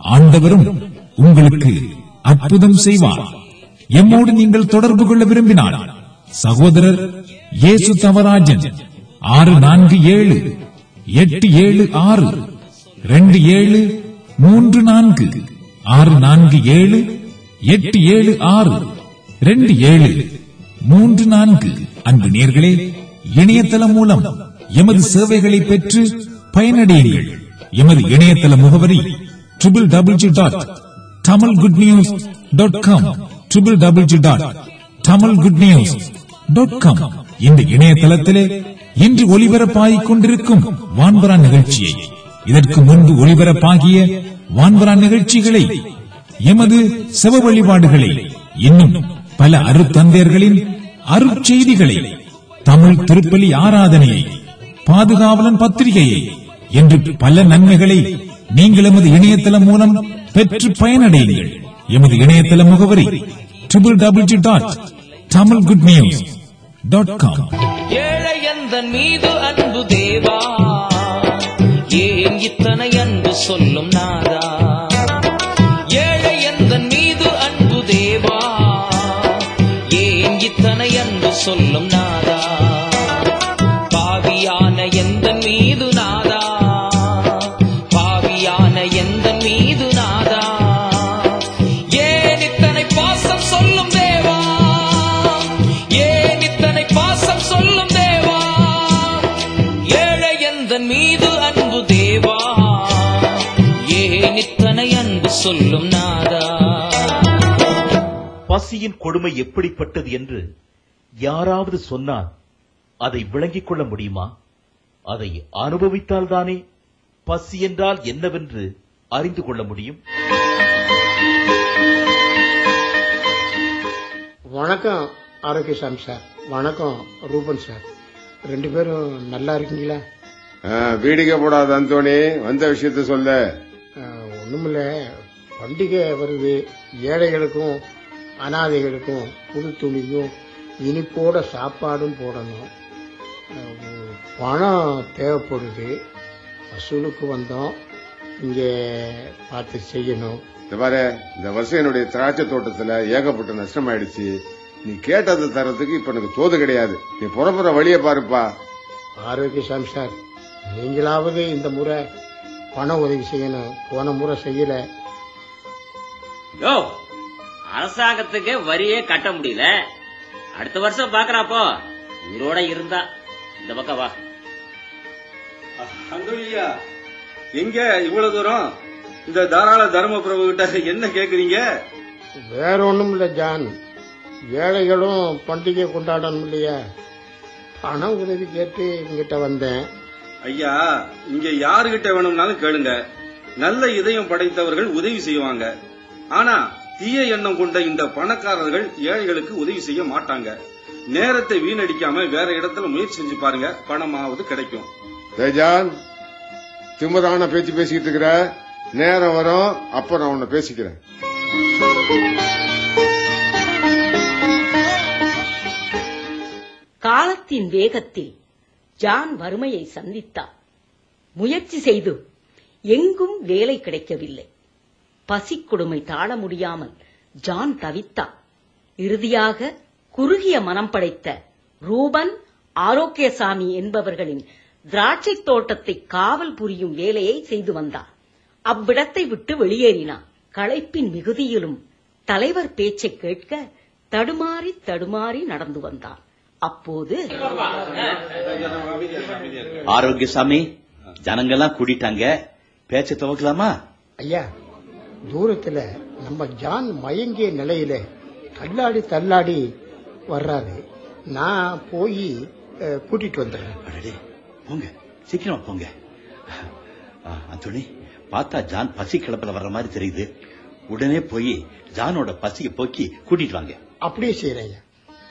ஆண்டவரும் உங்களுக்கு அற்புதம் செய்வார் எம்மோடு நீங்கள் தொடர்பு கொள்ள விரும்பினால் சகோதரர் இயேசு தவராஜன் ஆறு நான்கு ஏழு எட்டு ஏழு ஆறு ரெண்டு ஏழு மூன்று நான்கு ஆறு நான்கு ஏழு எட்டு ஏழு ஆறு ரெண்டு ஏழு மூன்று நான்கு அன்பு நேர்களே இணையதளம் மூலம் எமது சேவைகளை பெற்று பயனடையுங்கள் எமது இணையதள முகவரி triple double dot Tamil good news dot com triple double dot Tamil good news dot com இந்த இணையதளத்திலே இன்று ஒளிபரப்பாகிக் கொண்டிருக்கும் வான்பரா நிகழ்ச்சியை இதற்கு முன்பு ஒளிபரப்பாகிய வான்பரா நிகழ்ச்சிகளை எமது செவ வழிபாடுகளை இன்னும் பல அருத்தந்தையர்களின் அருட்செய்திகளை தமிழ் திருப்பலி ஆராதனையை பாதுகாவலன் பத்திரிகையை என்று பல நன்மைகளை நீங்கள் எமது இணையதளம் மூலம் பெற்று பயனடையுங்கள் எமது இணையதள முகவரி triple double dot Tamil good news dot com ஏழை எந்தன் மீது அன்பு தேவா ஏன் இத்தனை அன்பு சொல்லும் நாதா ஏழை எந்தன் மீது அன்பு தேவா ஏன் இத்தனை அன்பு சொல்லும் நாதா பாவியான எந்தன் மீது நாதா பாவியான எந்தன் மீது நாதா ஏன் இத்தனை பாசம் சொல்லும் தேவா ஏன் இத்தனை பாசம் சொல்லும் தேவா ஏழை எந்தன் மீது அன்பு தேவா ஏன் இத்தனை அன்பு சொல்லும் நாதா பசியின் கொடுமை எப்படிப்பட்டது என்று யாராவது சொன்னால் அதை விளங்கிக் கொள்ள முடியுமா அதை அனுபவித்தால்தானே பசி என்றால் என்னவென்று அறிந்து கொள்ள முடியும் வணக்கம் ஆரோக்கியசாமி சார் வணக்கம் ரூபன் சார் ரெண்டு பேரும் நல்லா இருக்கீங்களா ஆ, பீடிகை போடாத அந்தோணி வந்த விஷயத்த சொல்ல அஹ், ஒண்ணுமில்ல பண்டிகை வருது ஏழைகளுக்கும் அனாதைகளுக்கும் புது துணியும் இனிப்போட சாப்பாடும் போடணும் அஹ், பணம் தேவைப்படுது வசூலுக்கு வந்தோம் இங்கே பார்த்து செய்யணும் இந்த பாரு இந்த வருஷம் என்னுடைய திராட்சை தோட்டத்துல ஏகப்பட்ட நஷ்டம் ஆயிடுச்சு நீ கேட்டதை தரத்துக்கு இப்ப எனக்கு தோது கிடையாது நீ புறப்புற வழிய பாருப்பா ஆரோக்கியசாமி சார் நீங்களாவது இந்த முறை பண உதவி செய்யணும் போன முறை செய்யல யோ அரசாங்கத்துக்கு வரியே கட்ட முடியல அடுத்த வருஷம் பாக்குறாப்போ உயிரோட இருந்தா இந்த பக்கம் வா அந்தோனியா எங்க இவ்வளவு தூரம் இந்த தாராள தர்ம பிரபு கிட்ட என்ன கேக்குறீங்க வேற ஒண்ணும் இல்ல ஜான் ஏழைகளும் பண்டிகை கொண்டாடணும் இல்லையா பண உதவி கேட்டு இங்கிட்ட வந்தேன் ஐயா இங்க யாருகிட்ட வேணும்னாலும் கேளுங்க நல்ல இதயம் படைத்தவர்கள் உதவி செய்வாங்க ஆனா தீய எண்ணம் கொண்ட இந்த பணக்காரர்கள் ஏழைகளுக்கு உதவி செய்ய மாட்டாங்க நேரத்தை வீணடிக்காம வேற இடத்துல முயற்சி செஞ்சு பாருங்க பணமாவது கிடைக்கும் தேஜான் திமிரான பேச்சு பேசிக்கிட்டு இருக்கிற நேரம் வரும் அப்ப நான் உன்னை பேசிக்கிறேன் காலத்தின் வேகத்தில் ஜான் வறுமையை சந்தித்தார் முயற்சி செய்து எங்கும் வேலை கிடைக்கவில்லை பசிக்கொடுமை தாழ முடியாமல் ஜான் தவித்தார் இறுதியாக குறுகிய மனம் படைத்த ரூபன் ஆரோக்கியசாமி என்பவர்களின் திராட்சை தோட்டத்தை காவல் புரியும் வேலையை செய்து வந்தார் அவ்விடத்தை விட்டு வெளியேறினார் களைப்பின் மிகுதியிலும் தலைவர் பேச்சை கேட்க தடுமாறி தடுமாறி நடந்து வந்தார் அப்போது ஆரோக்கியசாமி ஜனங்கெல்லாம் கூட்டிட்டாங்க பேச்ச துவக்கலாமா ஐயா தூரத்துல நம்ம ஜான் மயங்கிய நிலையில தள்ளாடி தள்ளாடி வர்றாரு நான் போய் அஹ், கூட்டிட்டு வந்துடுறேன் அடடே போங்க சீக்கிரமா போங்க ஆ, அந்தோணி பார்த்தா ஜான் பசி கிளப்புல வர்ற மாதிரி தெரியுது உடனே போய் ஜானோட பசியை போக்கி கூட்டிட்டு வாங்க அப்படியே செய்யறேன் ஐயா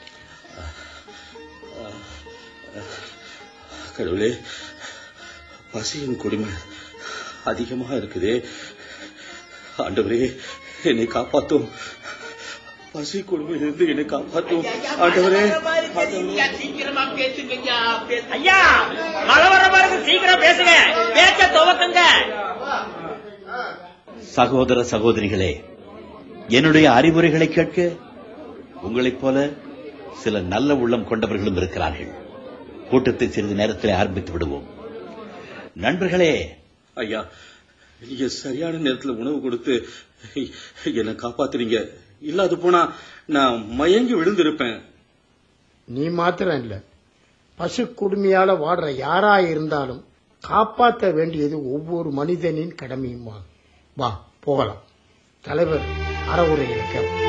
கடவுளே பசியின் கொடுமை அதிகமா இருக்குது ஆண்டவரே என்னை காப்பாத்தும் பசி கொடுமையிலிருந்து என்னை காப்பாத்தும் ஆண்டவரே சீக்கிரமா பேசுங்க ஐயா மழை வர பாருங்க சீக்கிரம் பேசுங்க பேச்ச துவக்குங்க சகோதர சகோதரிகளே என்னுடைய அறிவுரைகளை கேட்க உங்களைப் போல சில நல்ல உள்ளம் கொண்டவர்களும் இருக்கிறார்கள் கூட்டத்தை சிறிது நேரத்தில் ஆரம்பித்து விடுவோம் நண்பர்களே ஐயா நீங்க சரியான நேரத்துல உணவு கொடுத்து என்னை காப்பாத்துறீங்க இல்லாது போனா நான் மயங்கி விழுந்திருப்பேன் நீ மாத்திரம் இல்ல பசு குடுமையால வாடுற யாரா இருந்தாலும் காப்பாற்ற வேண்டியது ஒவ்வொரு மனிதனின் கடமையுமா வா போகலாம் தலைவர் அறவுரைகளை கேட்போம்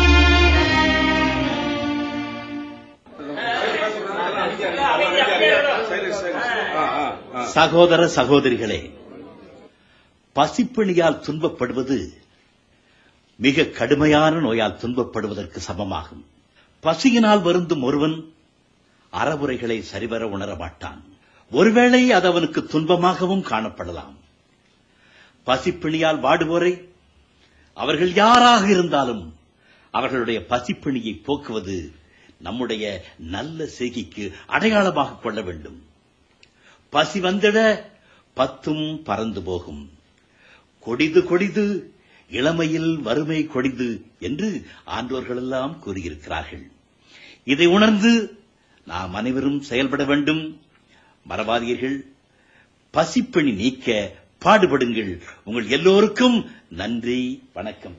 சகோதர சகோதரிகளே பசிப்பிணியால் துன்பப்படுவது மிக கடுமையான நோயால் துன்பப்படுவதற்கு சமமாகும் பசியினால் வருந்தும் ஒருவன் அறவுரைகளை சரிவர உணர மாட்டான் ஒருவேளை அது அவனுக்கு துன்பமாகவும் காணப்படலாம் பசிப்பிணியால் வாடுவோரை அவர்கள் யாராக இருந்தாலும் அவர்களுடைய பசிப்பிணியை போக்குவது நம்முடைய நல்ல செய்கைக்கு அடையாளமாக கொள்ள வேண்டும் பசி வந்திட பத்தும் பறந்து போகும் கொடிது கொடிது இளமையில் வறுமை கொடிது என்று ஆண்டோர்களெல்லாம் கூறியிருக்கிறார்கள் இதை உணர்ந்து நாம் அனைவரும் செயல்பட வேண்டும் மறவாதீர்கள் பசிப்பணி நீக்க பாடுபடுங்கள் உங்கள் எல்லோருக்கும் நன்றி வணக்கம்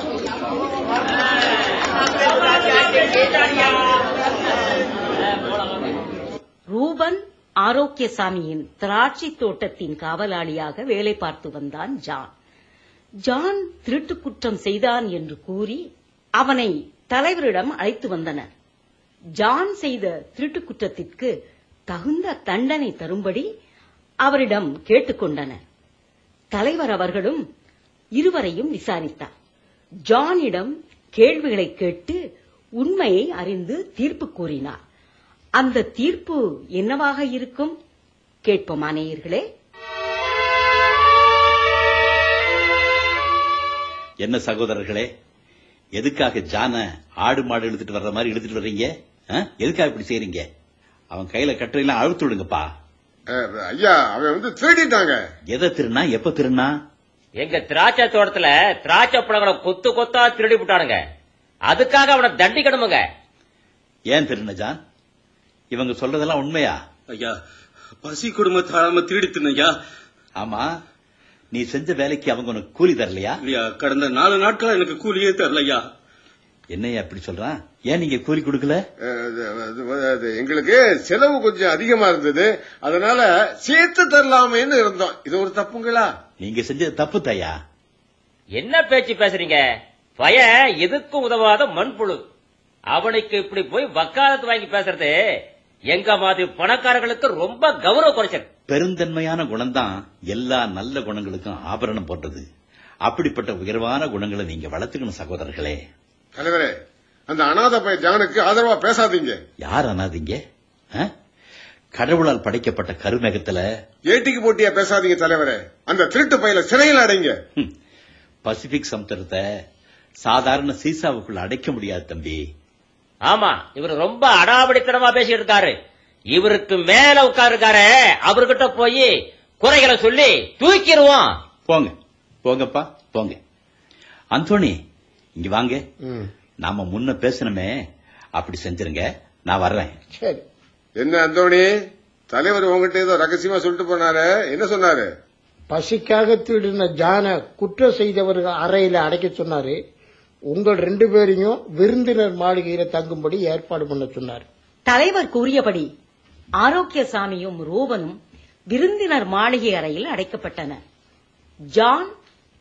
ரூபன் ஆரோக்கியசாமியின் திராட்சை தோட்டத்தின் காவலாளியாக வேலை பார்த்து வந்தான் ஜான் ஜான் திருட்டு குற்றம் செய்தான் என்று கூறி அவனை தலைவரிடம் அழைத்து வந்தனர் ஜான் செய்த திருட்டு குற்றத்திற்கு தகுந்த தண்டனை தரும்படி அவரிடம் கேட்டுக்கொண்டனர் தலைவர் அவர்களும் இருவரையும் விசாரித்தார் ஜானிடம் கேள்விகளை கேட்டு உண்மையை அறிந்து தீர்ப்பு கூறினார் அந்த தீர்ப்பு என்னவாக இருக்கும் கேட்போமா நேயர்களே என்ன சகோதரர்களே எதுக்காக ஜான ஆடு மாடு இழுத்துட்டு வர்ற மாதிரி இழுத்துட்டு வர்றீங்க ஆ? எதுக்காக இப்படி செய்றீங்க அவன் கையில கட்டுரையெல்லாம் அழுத்து விடுங்கப்பா அஹ், ஐயா அவன் வந்து திருடிட்டாங்க எதை திருனா எப்ப திருனா எங்க திராட்சை தோட்டத்துல திராட்சை பழங்களை கொத்து கொத்தா திருடி விட்டானுங்க அதுக்காக அவனை தண்டிக்கணுமுங்க ஏன் திருன ஜான் இவங்க சொல்றதெல்லாம் உண்மையா ஐயா பசி குடும்ப தாழாம திருடி தின்னையா ஆமா நீ செஞ்ச வேலைக்கு அவங்க உனக்கு கூலி தரலையா இல்லையா கடந்த நாலு நாட்களா எனக்கு கூலியே தரலையா என்னையா அப்படி சொல்றான் ஏன் நீங்க கூலி கொடுக்கல அஹ், அது- அது- அது எங்களுக்கு செலவு கொஞ்சம் அதிகமா இருந்தது அதனால சேர்த்து தரலாமேன்னு இருந்தோம் இது ஒரு தப்புங்களா நீங்க செஞ்சது தப்பு தாயா என்ன பேச்சு பேசுறீங்க பையன் எதுக்கும் உதவாத மண்புழு அவனுக்கு இப்படி போய் வக்காலத்து வாங்கி பேசுறது எங்க மாதிரி பணக்காரர்களுக்கு ரொம்ப கௌரவ குறைச்சல் பெருந்தன்மையான குணம்தான் எல்லா நல்ல குணங்களுக்கும் ஆபரணம் போன்றது அப்படிப்பட்ட உயர்வான குணங்களை நீங்க வளர்த்துக்கணும் சகோதரர்களே தலைவரே அந்த அனாத பையன் ஜானுக்கு ஆதரவா பேசாதீங்க யார் அனாதீங்க ஆ? கடவுளால் படைக்கப்பட்ட கருமேகத்துல ஏட்டிக்கு போட்டியா பேசாதீங்க தலைவரே அந்த திருட்டு பையில சிறையில் அடைங்க ஹம், பசிபிக் சமுத்திரத்தை சாதாரண சீசாவுக்குள்ள அடைக்க முடியாது தம்பி ஆமா இவர் ரொம்ப அடாவடித்தனமா பேசிட்டு இருக்காரு இவருக்கு மேல உட்கார்ந்துருக்காரு அவர்கிட்ட போய் குறைகளை சொல்லி தூக்கிடுவோம் போங்க போங்கப்பா போங்க அந்தோணி இங்க வாங்க ம், நாம முன்ன பேசணுமே அப்படி செஞ்சிருங்க நான் வர்றேன் சரி என்ன அந்தோணி தலைவர் உங்ககிட்ட ஏதோ ரகசியமா சொல்லிட்டு போனாரு என்ன சொன்னாரு பசிக்காக திருடின ஜான குற்றம் செய்தவர்கள் அறையில அடைக்க சொன்னாரு உங்கள் ரெண்டு பேரையும் விருந்தினர் மாளிகையில தங்கும்படி ஏற்பாடு பண்ண சொன்னார் தலைவர் கூறியபடி ஆரோக்கியசாமியும் ரூபனும் விருந்தினர் மாளிகை அறையில் அடைக்கப்பட்டனர் ஜான்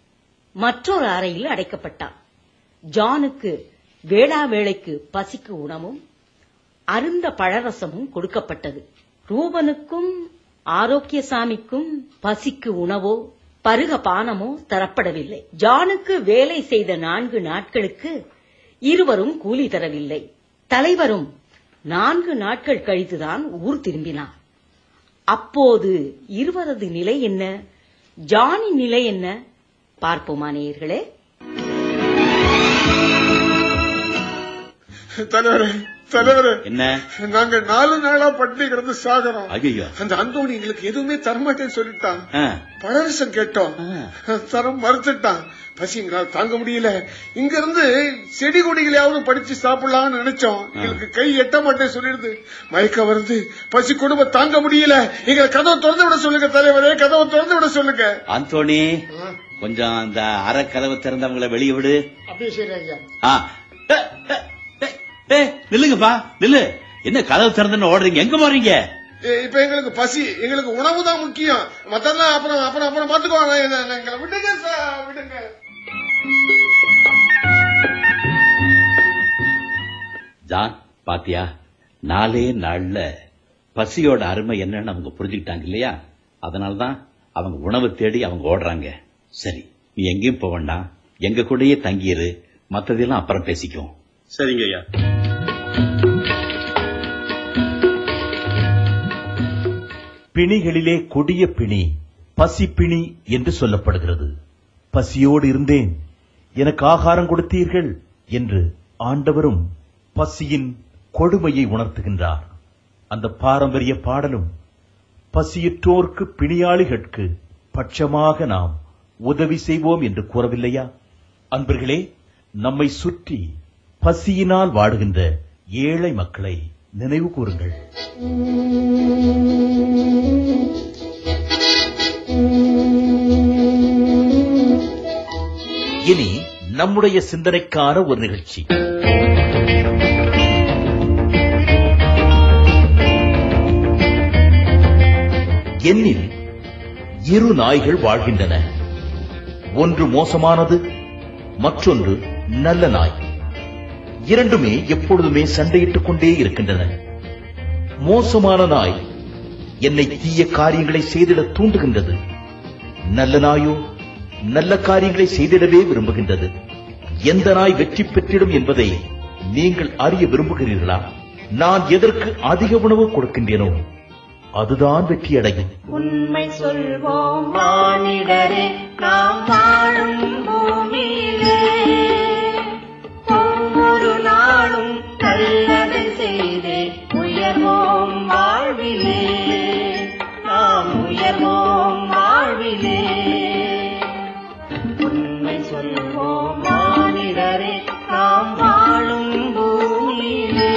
மற்றொரு அறையில் அடைக்கப்பட்டான் ஜானுக்கு வேளா வேளைக்கு பசிக்கு உணவும் அருந்த பழரசமும் கொடுக்கப்பட்டது ரூபனுக்கும் ஆரோக்கியசாமிக்கும் பசிக்கு உணவோ பருக பானமோ தரப்படவில்லை ஜானுக்கு வேலை செய்த நான்கு நாட்களுக்கு இருவரும் கூலி தரவில்லை தலைவரும் நான்கு நாட்கள் கழித்துதான் ஊர் திரும்பினார் அப்போது இருவரது நிலை என்ன ஜானின் நிலை என்ன பார்ப்போமா நேயர்களே தலைவரே தலைவரே என்ன நாங்க நாலு நாளா பட்டினி கிடந்து சாகுறோம் ஐயோ அந்த அந்தோணி எங்களுக்கு எதுவுமே தரமாட்டேன்னு சொல்லிட்டான் பழரசம் கேட்டோம் தரம் மறுத்துட்டான் பசி எங்களால் தாங்க முடியல இங்க இருந்து செடி கொடிகளையாவது படிச்சு சாப்பிடலாம்னு நினைச்சோம் எங்களுக்கு கை எட்ட மாட்டேன் சொல்லிடுது மயக்க வருது பசி கொடுமை தாங்க முடியல எங்களை கதவை திறந்து விட சொல்லுங்க தலைவரே கதவை திறந்து விட சொல்லுங்க அந்தோணி கொஞ்சம் அந்த அரை கதவை திறந்தவங்களை வெளியே விடு அப்படியே சரி ஐயா ஆ. ஏ, ஏ, ஏ, ஏ, நில்லுங்கப்பா நில்லு என்ன கதவு திறந்துன்னு ஓடுறீங்க எங்க போறீங்க ஏ, இப்ப எங்களுக்கு பசி எங்களுக்கு உணவு தான் முக்கியம் மத்தெல்லாம் அப்புறம் அப்புறம் அப்புறம் பாத்துக்குவாங்க இதை எங்களை விடுங்க சார் விடுங்க ஜான் பாத்தியா நாலே நாள்ல பசியோட அருமை என்னன்னு அவங்க புரிஞ்சுக்கிட்டாங்க இல்லையா அதனாலதான் அவங்க உணவு தேடி அவங்க ஓடுறாங்க சரி நீ எங்கேயும் போக வேண்டாம் எங்க கூடயே தங்கியிரு மத்ததெல்லாம் அப்புறம் பேசிக்குவோம் சரிங்க ஐயா பிணிகளிலே கொடிய பிணி பசி பிணி என்று சொல்லப்படுகிறது பசியோடு இருந்தேன் எனக்கு ஆகாரம் கொடுத்தீர்கள் என்று ஆண்டவரும் பசியின் கொடுமையை உணர்த்துகின்றார் அந்த பாரம்பரிய பாடலும் பசியுற்றோர்க்கு பிணியாளிகட்கு பட்சமாக நாம் உதவி செய்வோம் என்று கூறவில்லையா அன்பர்களே நம்மை சுற்றி பசியினால் வாடுகின்ற ஏழை மக்களை நினைவு கூறுங்கள் இனி நம்முடைய சிந்தனைக்கான ஒரு நிகழ்ச்சி என்னில் இரு நாய்கள் வாழ்கின்றன ஒன்று மோசமானது மற்றொன்று நல்ல நாய் இரண்டுமே எப்பொழுதுமே சண்டையிட்டுக் கொண்டே இருக்கின்றன மோசமான நாய் என்னை தீய காரியங்களை செய்திட தூண்டுகின்றது நல்ல நாயோ நல்ல காரியங்களை செய்திடவே விரும்புகின்றது எந்த நாய் வெற்றி பெற்றிடும் என்பதை நீங்கள் அறிய விரும்புகிறீர்களா நான் எதற்கு அதிக உணவு கொடுக்கின்றேனோ அதுதான் வெற்றி அடையும் உண்மை சொல்வோம் மானிடரே நாம் வாழும் பூமியிலே ஒவ்வொரு நாளும் நல்லது செய்தே உயர்வோம் வாழ்விலே நாம் உயர்வோம் வாழ்விலே உண்மை சொல்வோம் மானிடரே நாம் வாழும் பூமியிலே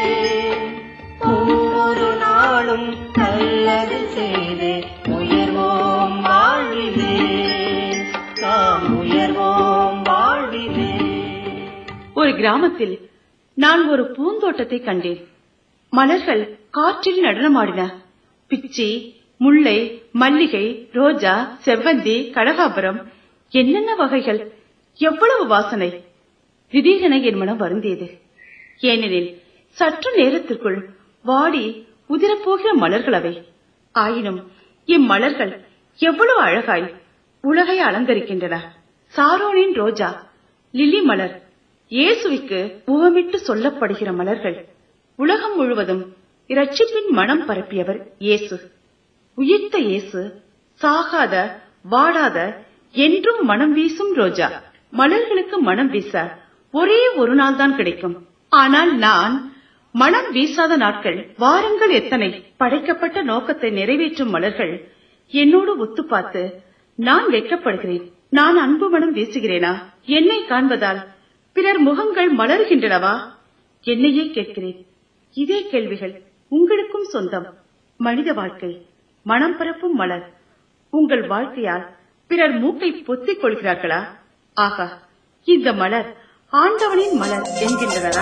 ஒவ்வொரு நாளும் நல்லது செய்து உயர்வோம் வாழ்விலே நாம் உயர்வோம் வாழ்விலே ஒரு கிராமத்தில் நான் ஒரு பூந்தோட்டத்தை கண்டேன் மலர்கள் காற்றில் நடனமாடின பிச்சி முல்லை மல்லிகை ரோஜா செவ்வந்தி கடகாபுரம் என்னென்ன வகைகள் எவ்வளவு வாசனை திடீரென என் மனம் வருந்தியது ஏனெனில் சற்று நேரத்திற்குள் வாடி உதிரப்போகிற மலர்கள் அவை ஆயினும் இம்மலர்கள் எவ்வளவு அழகாய் உலகை அலங்கரிக்கின்றன சாரோனின் ரோஜா லில்லி மலர் இயேசுவுக்கு உவமிட்டு சொல்லப்படுகிற மலர்கள் உலகம் முழுவதும் இரட்சிப்பின் மனம் பரப்பியவர் இயேசு உயிர்த்த இயேசு சாகாத வாடாத என்றும் மனம் வீசும் ரோஜா மலர்களுக்கு மனம் வீச ஒரே ஒரு நாள் தான் கிடைக்கும் ஆனால் நான் மனம் வீசாத நாட்கள் வாரங்கள் எத்தனை படைக்கப்பட்ட நோக்கத்தை நிறைவேற்றும் மலர்கள் என்னோடு ஒத்து பார்த்து நான் வெட்கப்படுகிறேன் நான் அன்பு மனம் வீசுகிறேனா என்னை காண்பதால் பிறர் முகங்கள் மலர்கின்றனவா என்னையே கேட்கிறேன் இதே கேள்விகள் உங்களுக்கும் சொந்தம் மனித வாழ்க்கை மனம் பரப்பும் மலர் உங்கள் வாழ்க்கையால் பிறர் மூக்கை பொத்திக் கொள்கிறார்களா ஆகா இந்த மலர் ஆண்டவனின் மலர் என்கின்றனரா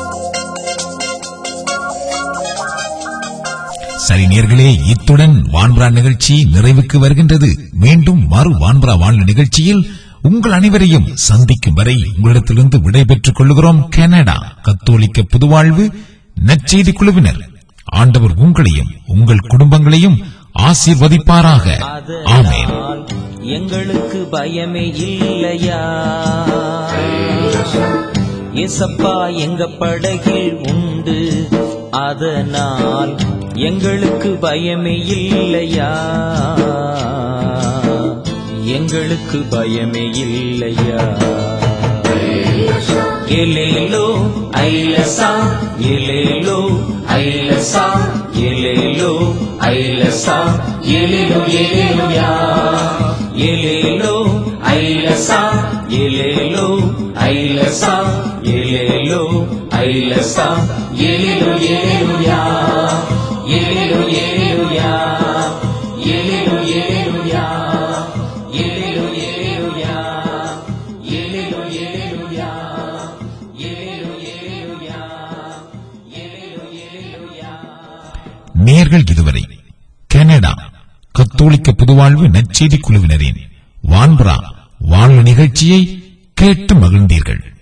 சரி நேர்களே இத்துடன் வான்பரா நிகழ்ச்சி நிறைவுக்கு வருகின்றது மீண்டும் மறு வான்பரா வாழ்ந்த நிகழ்ச்சியில் உங்கள் அனைவரையும் சந்திக்கும் வரை உங்களிடத்திலிருந்து விடைபெற்றுக் கொள்கிறோம் கனடா கத்தோலிக்க புதுவாழ்வு நற்செய்தி குழுவினர் ஆண்டவர் உங்களையும் உங்கள் குடும்பங்களையும் ஆசீர்வதிப்பாராக ஆமென் எங்களுக்கு பயமே இல்லையா ஏசப்பா எங்க படகில் உண்டு அதனால் எங்களுக்கு பயமே இல்லையா எங்களுக்கு பயமே இல்லையா எலேலோ ஐலசா எலேலோ ஐலசா எலேலோ ஐலசா எலேலோ எலேலுயா எலேலோ ஐலசா எலேலோ ஐலசா எலேலோ ஐலசா எலேலோ எலேலுயா எலேலோ எலேலுயா எலேலோ எலேலுயா எலேலோ எலேலுயா எலேலோ எலேலுயா எலேலோ எலேலுயா எலேலோ எலேலுயா நேர்கள் இதுவரை கனடா கத்தோலிக்க புதுவாழ்வு நற்செய்தி குழுவினரின் வான்புறா வாழ்வு நிகழ்ச்சியை கேட்டு மகிழ்ந்தீர்கள்